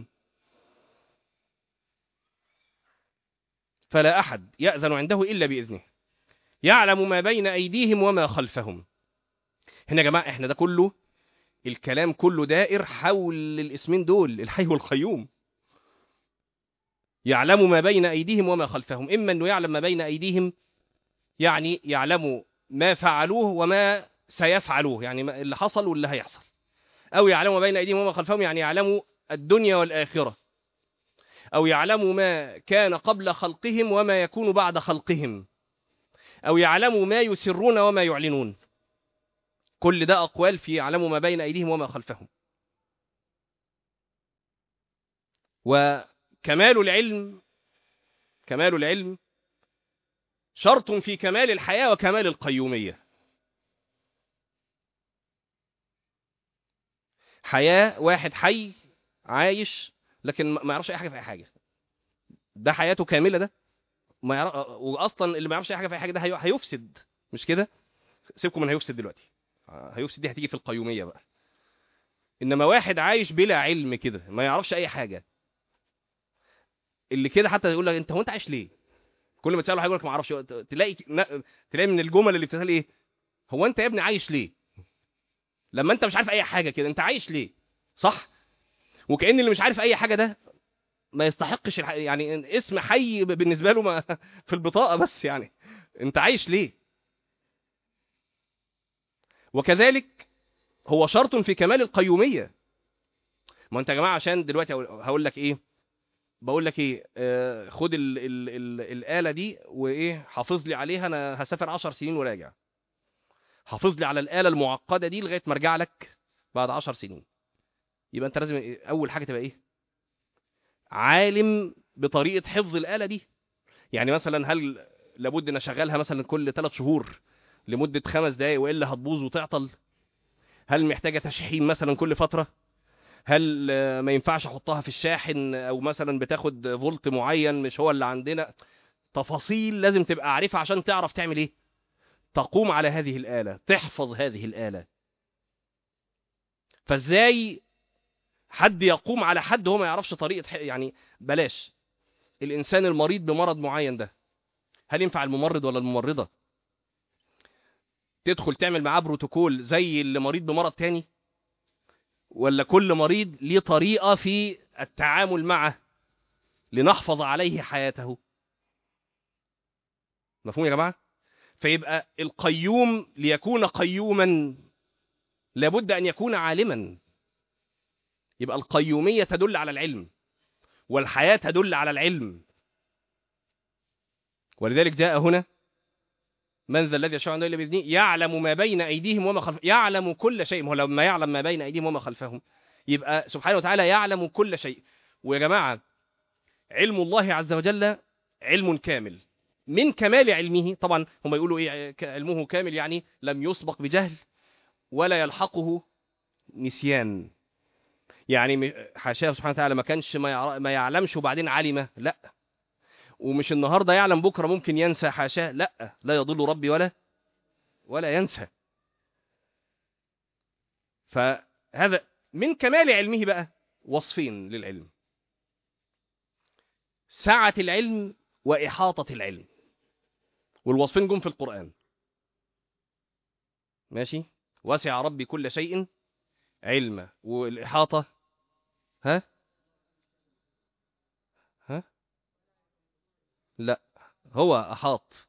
فلا احد ياذن عنده الا باذنه يعلم ما بين ايديهم وما خلفهم هنا يا جماعه احنا ده كله الكلام كله دائر حول الاسمين دول الحي والقيوم يعلم ما بين ايديهم وما خلفهم اما انه يعلم ما بين ايديهم يعني يعلم ما فعلوه وما سيفعلوه يعني اللي حصل واللي هيحصل او يعلم ما بين ايديهم وما خلفهم يعني يعلم الدنيا والاخره او يعلم ما كان قبل خلقهم وما يكون بعد خلقهم او يعلم ما يسرون وما يعلنون كل ده اقوال في يعلم ما بين ايديهم وما خلفهم وكمال العلم كمال العلم شرط في كمال الحياه وكمال القيوميه حياه واحد حي عايش لكن ما يعرفش اي حاجه في اي حاجه ده حياته كامله ده ما يعرف... واصلا اللي ما يعرفش اي حاجه في اي حاجه ده هي... هيفسد مش كده سيبكم من هيفسد دلوقتي هيفسد دي هتيجي في القيوميه بقى انما واحد عايش بلا علم كده ما يعرفش اي حاجه اللي كده حتى يقول لك انت هو انت عايش ليه كل ما تساله هيقول لك ما اعرفش تلاقي تلاقي من الجمل اللي بتتقال ايه هو انت يا ابني عايش ليه لما انت مش عارف اي حاجه كده انت عايش ليه صح وكأن اللي مش عارف اي حاجه ده ما يستحقش الح... يعني اسم حي بالنسبه له ما في البطاقه بس يعني انت عايش ليه وكذلك هو شرط في كمال القيوميه ما انت يا جماعه عشان دلوقتي هقول لك ايه بقول لك ايه آه خد ال ال ال الاله دي وايه حافظ لي عليها انا هسافر 10 سنين وراجع حافظ لي على الاله المعقده دي لغايه ما ارجع لك بعد 10 سنين يبقى انت لازم إيه؟ اول حاجه تبقى ايه عالم بطريقه حفظ الاله دي يعني مثلا هل لابد ان اشغلها مثلا كل 3 شهور لمده خمس دقائق والا هتبوظ وتعطل هل محتاجه تشحيم مثلا كل فتره هل آه، ما ينفعش احطها في الشاحن او مثلا بتاخد فولت معين مش هو اللي عندنا تفاصيل لازم تبقى عارفها عشان تعرف تعمل ايه تقوم على هذه الآلة تحفظ هذه الآلة فازاي حد يقوم على حد هو ما يعرفش طريقة ح- يعني بلاش الإنسان المريض بمرض معين ده هل ينفع الممرض ولا الممرضة تدخل تعمل معاه بروتوكول زي اللي مريض بمرض تاني ولا كل مريض ليه طريقة في التعامل معه لنحفظ عليه حياته مفهوم يا جماعة فيبقى القيوم ليكون قيوما لابد أن يكون عالما يبقى القيومية تدل على العلم والحياة تدل على العلم ولذلك جاء هنا من ذا الذي يشاء عنده الا باذنه يعلم ما بين ايديهم وما خلفهم يعلم كل شيء ما هو لما يعلم ما بين ايديهم وما خلفهم يبقى سبحانه وتعالى يعلم كل شيء ويا جماعه علم الله عز وجل علم كامل من كمال علمه طبعا هم يقولوا ايه ك- علمه كامل يعني لم يسبق بجهل ولا يلحقه نسيان يعني م- حاشاه سبحانه وتعالى ما كانش ما, يعر- ما يعلمش وبعدين علم لا ومش النهارده يعلم بكره ممكن ينسى حاشاه لا لا يضل ربي ولا ولا ينسى فهذا من كمال علمه بقى وصفين للعلم سعة العلم وإحاطة العلم والوصفين جم في القرآن ماشي وسع ربي كل شيء علما والإحاطة ها ها لا هو أحاط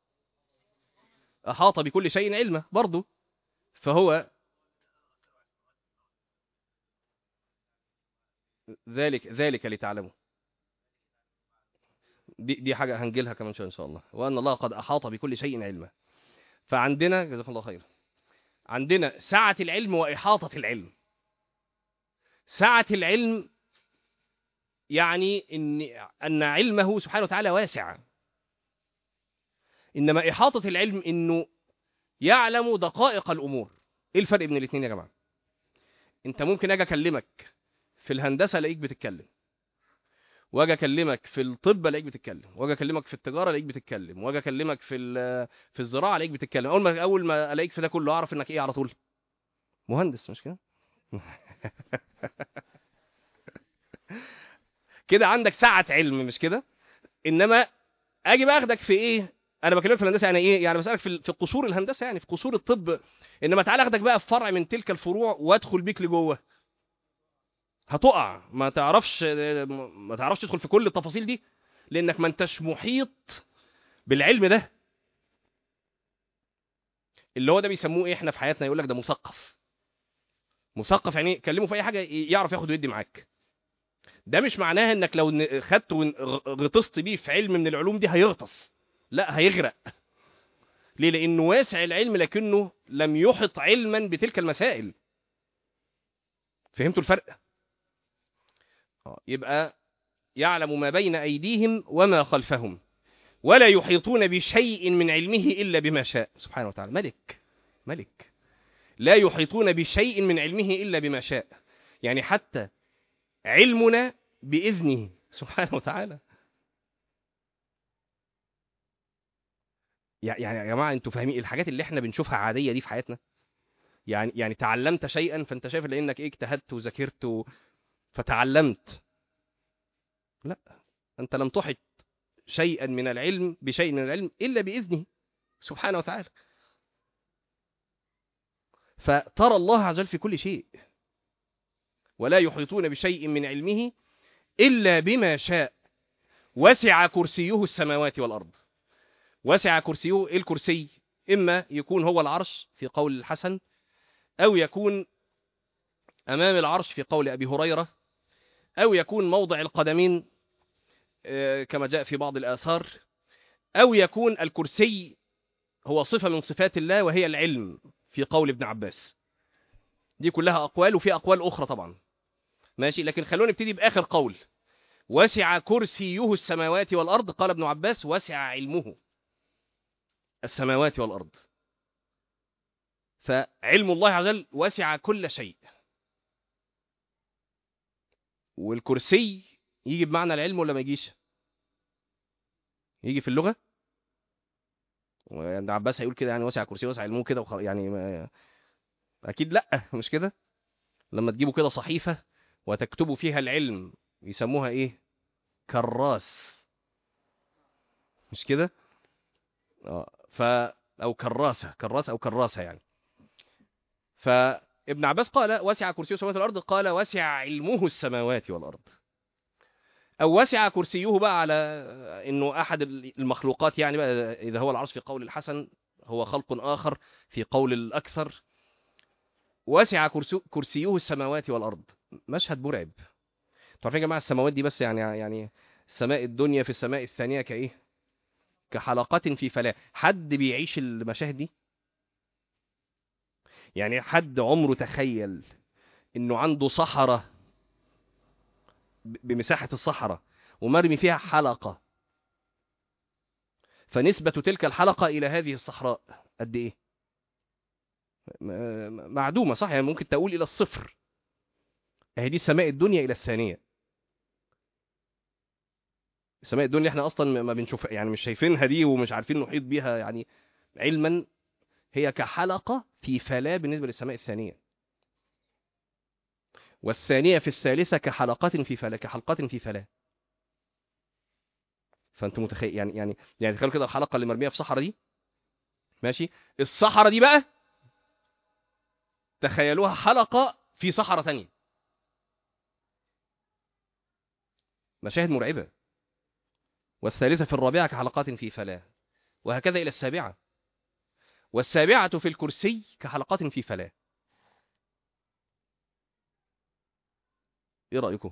أحاط بكل شيء علما برضه فهو ذلك ذلك لتعلموا دي دي حاجة هنجيلها كمان شوية إن شاء الله وأن الله قد أحاط بكل شيء علما فعندنا جزاكم الله خير عندنا سعة العلم وإحاطة العلم سعة العلم يعني إن أن علمه سبحانه وتعالى واسع إنما إحاطة العلم إنه يعلم دقائق الأمور إيه الفرق بين الاثنين يا جماعة أنت ممكن أجي أكلمك في الهندسة ألاقيك بتتكلم واجي اكلمك في الطب الاقيك بتتكلم واجي اكلمك في التجاره الاقيك بتتكلم واجي اكلمك في ال- في الزراعه الاقيك بتتكلم اول ما اول ما الاقيك في ده كله اعرف انك ايه على طول مهندس مش كده كده عندك سعه علم مش كده انما اجي بقى اخدك في ايه انا بكلمك في الهندسه يعني ايه يعني بسالك في في قصور الهندسه يعني في قصور الطب انما تعالى اخدك بقى في فرع من تلك الفروع وادخل بيك لجوه هتقع ما تعرفش ما تعرفش تدخل في كل التفاصيل دي لانك ما انتش محيط بالعلم ده اللي هو ده بيسموه ايه احنا في حياتنا يقول لك ده مثقف مثقف يعني كلمه في اي حاجه يعرف ياخد ويدي معاك ده مش معناها انك لو ن- خدت وغطست بيه في علم من العلوم دي هيغطس لا هيغرق ليه لانه واسع العلم لكنه لم يحط علما بتلك المسائل فهمتوا الفرق آه، يبقى يعلم ما بين أيديهم وما خلفهم ولا يحيطون بشيء من علمه إلا بما شاء سبحانه وتعالى ملك ملك لا يحيطون بشيء من علمه إلا بما شاء يعني حتى علمنا بإذنه سبحانه وتعالى يع- يعني يا جماعة انتوا فاهمين الحاجات اللي احنا بنشوفها عادية دي في حياتنا يعني يعني تعلمت شيئا فانت شايف لانك ايه اجتهدت وذاكرت و... فتعلمت لا أنت لم تحط شيئا من العلم بشيء من العلم إلا بإذنه سبحانه وتعالى فترى الله عز وجل في كل شيء ولا يحيطون بشيء من علمه إلا بما شاء وسع كرسيه السماوات والأرض وسع كرسيه إيه الكرسي إما يكون هو العرش في قول الحسن أو يكون أمام العرش في قول أبي هريرة أو يكون موضع القدمين آه، كما جاء في بعض الآثار أو يكون الكرسي هو صفة من صفات الله وهي العلم في قول ابن عباس دي كلها أقوال وفي أقوال أخرى طبعا ماشي لكن خلونا نبتدي بآخر قول وسع كرسيه السماوات والأرض قال ابن عباس وسع علمه السماوات والأرض فعلم الله عز وجل وسع كل شيء والكرسي يجي بمعنى العلم ولا ما يجيش يجي في اللغه وابن عباس هيقول كده يعني واسع كرسي واسع علمه كده وخ... يعني ما... اكيد لا مش كده لما تجيبوا كده صحيفه وتكتبوا فيها العلم يسموها ايه كراس مش كده اه ف او كراسه كراسه او كراسه يعني فابن عباس قال وسع كرسيه السماوات والارض قال وسع علمه السماوات والارض او وسع كرسيه بقى على انه احد المخلوقات يعني بقى اذا هو العرش في قول الحسن هو خلق اخر في قول الاكثر وسع كرسي- كرسيه السماوات والارض مشهد مرعب انتوا عارفين يا جماعه السماوات دي بس يعني يعني السماء الدنيا في السماء الثانيه كايه كحلقات في فلاة حد بيعيش المشاهد دي يعني حد عمره تخيل انه عنده صحراء ب- بمساحة الصحراء ومرمي فيها حلقة فنسبة تلك الحلقة إلى هذه الصحراء قد إيه؟ م- م- معدومة صح يعني ممكن تقول إلى الصفر أهي دي سماء الدنيا إلى الثانية سماء الدنيا احنا اصلا ما بنشوف يعني مش شايفينها دي ومش عارفين نحيط بيها يعني علما هي كحلقة في فلاة بالنسبة للسماء الثانية والثانية في الثالثة كحلقات في فلاة كحلقات في فلاة فانتم متخيل يعني يعني يعني تخيلوا كده الحلقة اللي مرمية في صحراء دي ماشي الصحراء دي بقى تخيلوها حلقة في صحراء تانية مشاهد مرعبة والثالثة في الرابعة كحلقات في فلاة وهكذا إلى السابعة والسابعة في الكرسي كحلقات في فلاة إيه رأيكم؟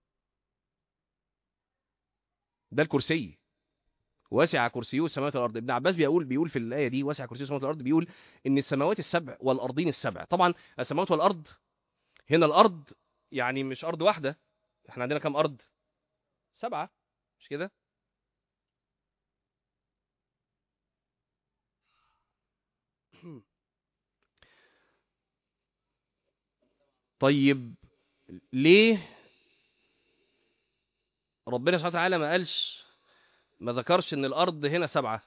ده الكرسي واسع كرسيه السماوات والارض ابن عباس بيقول بيقول في الايه دي واسع كرسيه السماوات والارض بيقول ان السماوات السبع والارضين السبع طبعا السماوات والارض هنا الارض يعني مش ارض واحده احنا عندنا كام ارض سبعه مش كده طيب ليه ربنا سبحانه وتعالى ما قالش ما ذكرش ان الارض هنا سبعه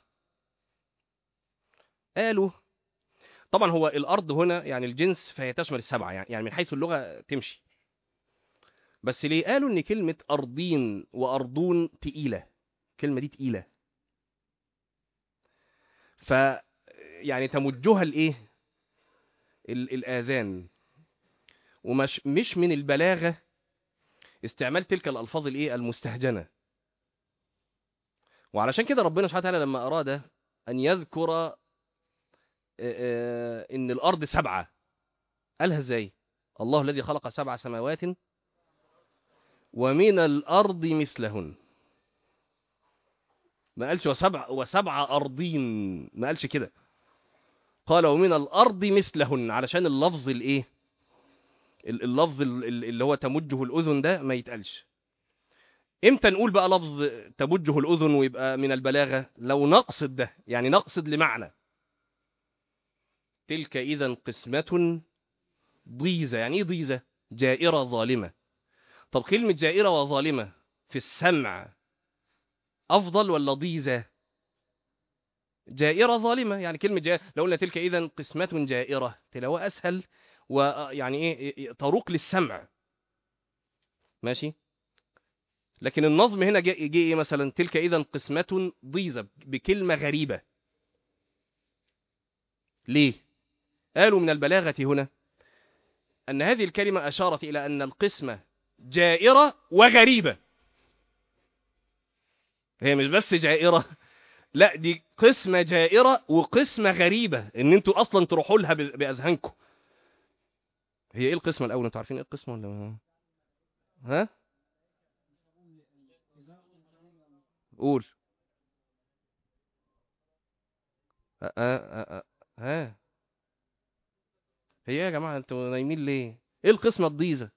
قالوا طبعا هو الارض هنا يعني الجنس فهي تشمل السبعه يعني يعني من حيث اللغه تمشي بس ليه قالوا ان كلمه ارضين وارضون تقيله الكلمه دي تقيله ف يعني تمجها الايه ال- الاذان ومش مش من البلاغه استعمال تلك الالفاظ الايه المستهجنه وعلشان كده ربنا سبحانه وتعالى لما اراد ان يذكر آه، آه، ان الارض سبعه قالها ازاي الله الذي خلق سبع سماوات ومن الارض مثلهن ما قالش وسبع وسبع ارضين ما قالش كده قال ومن الارض مثلهن علشان اللفظ الايه ال- اللفظ ال- ال- اللي هو تمجه الاذن ده ما يتقالش امتى نقول بقى لفظ تمجه الاذن ويبقى من البلاغه لو نقصد ده يعني نقصد لمعنى تلك اذا قسمه ضيزه يعني ايه ضيزه جائره ظالمه طب كلمه جائره وظالمه في السمع افضل ولا ضيزه جائره ظالمه يعني كلمه جائرة لو قلنا تلك اذا قسمه جائره تلاقوها اسهل ويعني ايه إيه- طروق للسمع ماشي لكن النظم هنا جه جه ايه مثلا تلك اذا قسمه ضيزه بكلمه غريبه ليه قالوا من البلاغه هنا ان هذه الكلمه اشارت الى ان القسمه جائره وغريبه هي مش بس جائره لا دي قسمه جائره وقسمه غريبه ان انتوا اصلا تروحوا لها ب- باذهانكم هي ايه القسمه الاول انتوا عارفين ايه القسمه ولا ما- ها قول ها ها ها هي إيه يا جماعه انتوا نايمين ليه ايه القسمه الضيزه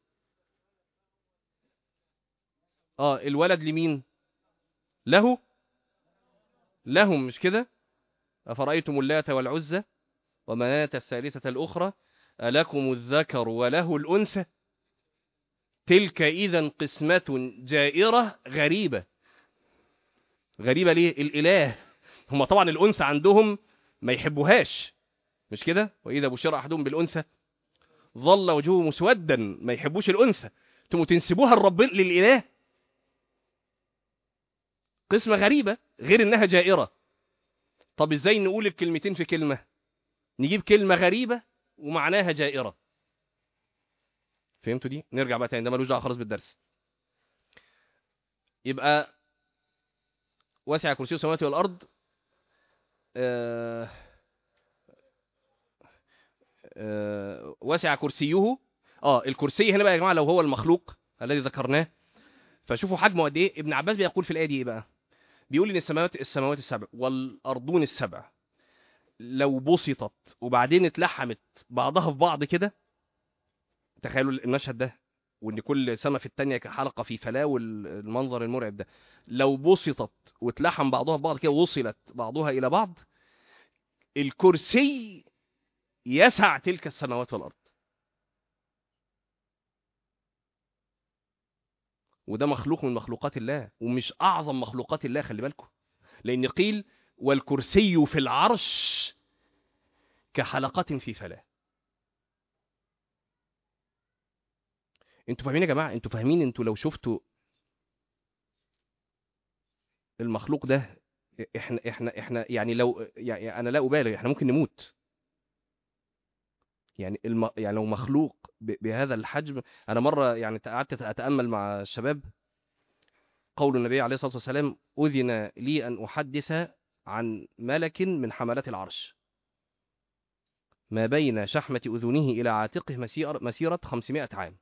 اه الولد لمين له لهم مش كده افرايتم اللات والعزى ومناه الثالثه الاخرى الكم الذكر وله الانثى تلك إذا قسمة جائرة غريبة غريبة ليه الإله هم طبعا الأنثى عندهم ما يحبوهاش مش كده وإذا بشر أحدهم بالأنثى ظل وجهه مسودا ما يحبوش الأنثى تقوموا تنسبوها لرب للإله قسمة غريبة غير إنها جائرة طب إزاي نقول الكلمتين في كلمة نجيب كلمة غريبة ومعناها جائرة فهمتوا دي نرجع بقى تاني ده ملوش دعوه خالص بالدرس يبقى وسع كرسيه السماوات والارض آه آه وسع كرسيه اه الكرسي هنا بقى يا جماعه لو هو المخلوق الذي ذكرناه فشوفوا حجمه قد ايه ابن عباس بيقول في الايه دي ايه بقى بيقول ان السماوات السماوات السبع والارضون السبع لو بسطت وبعدين اتلحمت بعضها في بعض كده تخيلوا المشهد ده وان كل سما في التانية كحلقة في فلاة والمنظر المرعب ده لو بسطت واتلحم بعضها ببعض كده وصلت بعضها الى بعض الكرسي يسع تلك السماوات والارض وده مخلوق من مخلوقات الله ومش اعظم مخلوقات الله خلي بالكم لان قيل والكرسي في العرش كحلقة في فلاه انتوا فاهمين يا جماعه انتوا فاهمين انتوا لو شفتوا المخلوق ده احنا احنا احنا يعني لو يعني انا لا ابالغ احنا ممكن نموت يعني الم... يعني لو مخلوق ب... بهذا الحجم انا مره يعني قعدت اتامل مع الشباب قول النبي عليه الصلاه والسلام اذن لي ان احدث عن ملك من حملات العرش ما بين شحمه اذنه الى عاتقه مسير مسيره 500 عام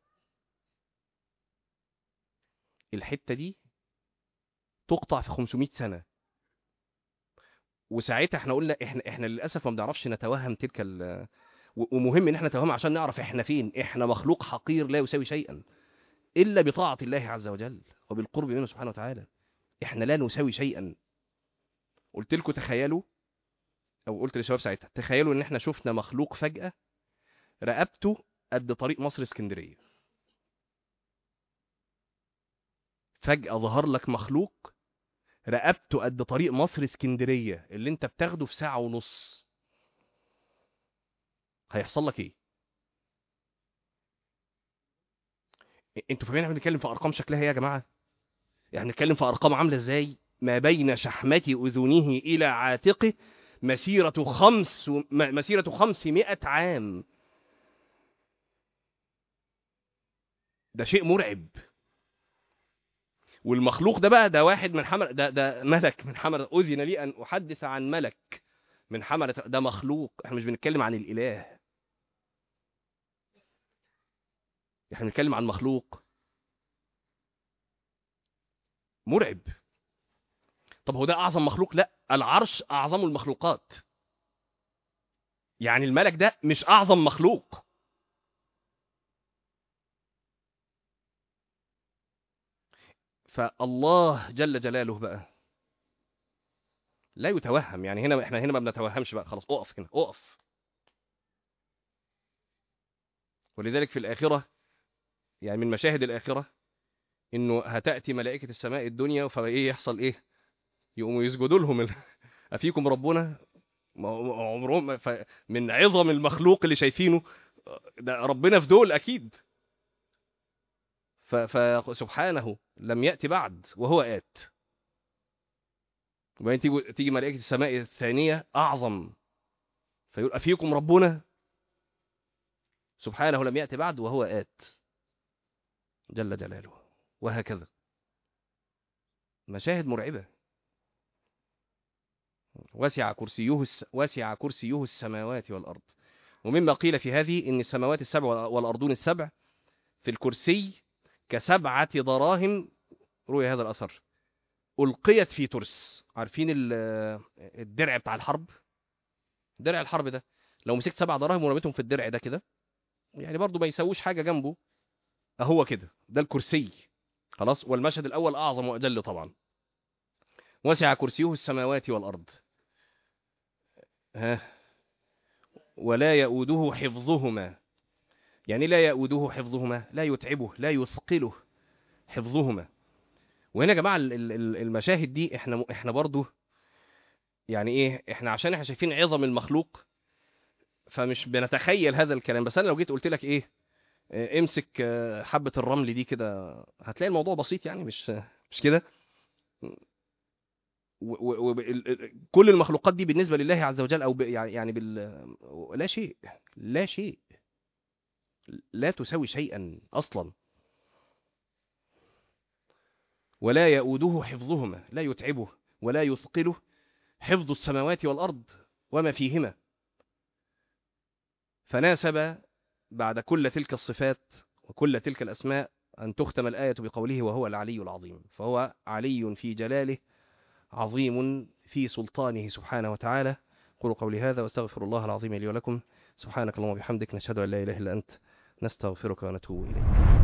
الحته دي تقطع في 500 سنه وساعتها احنا قلنا احنا احنا للاسف ما بنعرفش نتوهم تلك ال ومهم ان احنا نتوهم عشان نعرف احنا فين احنا مخلوق حقير لا يساوي شيئا الا بطاعه الله عز وجل وبالقرب منه سبحانه وتعالى احنا لا نساوي شيئا قلت لكم تخيلوا او قلت للشباب ساعتها تخيلوا ان احنا شفنا مخلوق فجاه رقبته قد طريق مصر اسكندريه فجأة ظهر لك مخلوق رقبته قد طريق مصر اسكندرية اللي انت بتاخده في ساعة ونص هيحصل لك ايه انتوا فاهمين احنا بنتكلم في ارقام شكلها ايه يا جماعة يعني بنتكلم في ارقام عاملة ازاي ما بين شحمة اذنه الى عاتقه مسيرة خمس مسيرة خمسمائة عام ده شيء مرعب والمخلوق ده بقى ده واحد من حمل ده ده ملك من حمل اذن لي ان احدث عن ملك من حملة ده مخلوق احنا مش بنتكلم عن الاله احنا بنتكلم عن مخلوق مرعب طب هو ده اعظم مخلوق لا العرش اعظم المخلوقات يعني الملك ده مش اعظم مخلوق فالله جل جلاله بقى لا يتوهم يعني هنا احنا هنا ما بنتوهمش بقى خلاص اقف هنا اقف ولذلك في الآخرة يعني من مشاهد الآخرة انه هتأتي ملائكة السماء الدنيا فايه يحصل ايه يقوموا يسجدوا لهم افيكم ربنا عمرهم من عظم المخلوق اللي شايفينه ده ربنا في دول اكيد فسبحانه لم يأتي بعد وهو آت وبعدين تيجي تيجي ملائكة السماء الثانية أعظم فيقول أفيكم ربنا سبحانه لم يأتي بعد وهو آت جل جلاله وهكذا مشاهد مرعبة وسع كرسيه وسع كرسيه السماوات والأرض ومما قيل في هذه إن السماوات السبع والأرضون السبع في الكرسي كسبعة دراهم روي هذا الأثر ألقيت في ترس عارفين الدرع بتاع الحرب درع الحرب ده لو مسكت سبع دراهم ورميتهم في الدرع ده كده يعني برضو ما يسووش حاجة جنبه أهو كده ده الكرسي خلاص والمشهد الأول أعظم وأجل طبعا وسع كرسيه السماوات والأرض ها ولا يؤوده حفظهما يعني لا يؤوده حفظهما لا يتعبه لا يثقله حفظهما وهنا يا جماعه ال- ال- ال- المشاهد دي احنا احنا برضو يعني ايه احنا عشان احنا شايفين عظم المخلوق فمش بنتخيل هذا الكلام بس انا لو جيت قلت لك ايه اه، امسك اه، حبه الرمل دي كده هتلاقي الموضوع بسيط يعني مش مش كده و- و- و- ال- ال- كل المخلوقات دي بالنسبه لله عز وجل او ب- يعني يعني بال لا شيء لا شيء لا تساوي شيئا اصلا ولا يؤوده حفظهما لا يتعبه ولا يثقله حفظ السماوات والارض وما فيهما فناسب بعد كل تلك الصفات وكل تلك الاسماء ان تختم الايه بقوله وهو العلي العظيم فهو علي في جلاله عظيم في سلطانه سبحانه وتعالى قولوا قولي هذا واستغفر الله العظيم لي ولكم سبحانك اللهم وبحمدك نشهد ان لا اله الا انت نستغفرك ونتوب اليك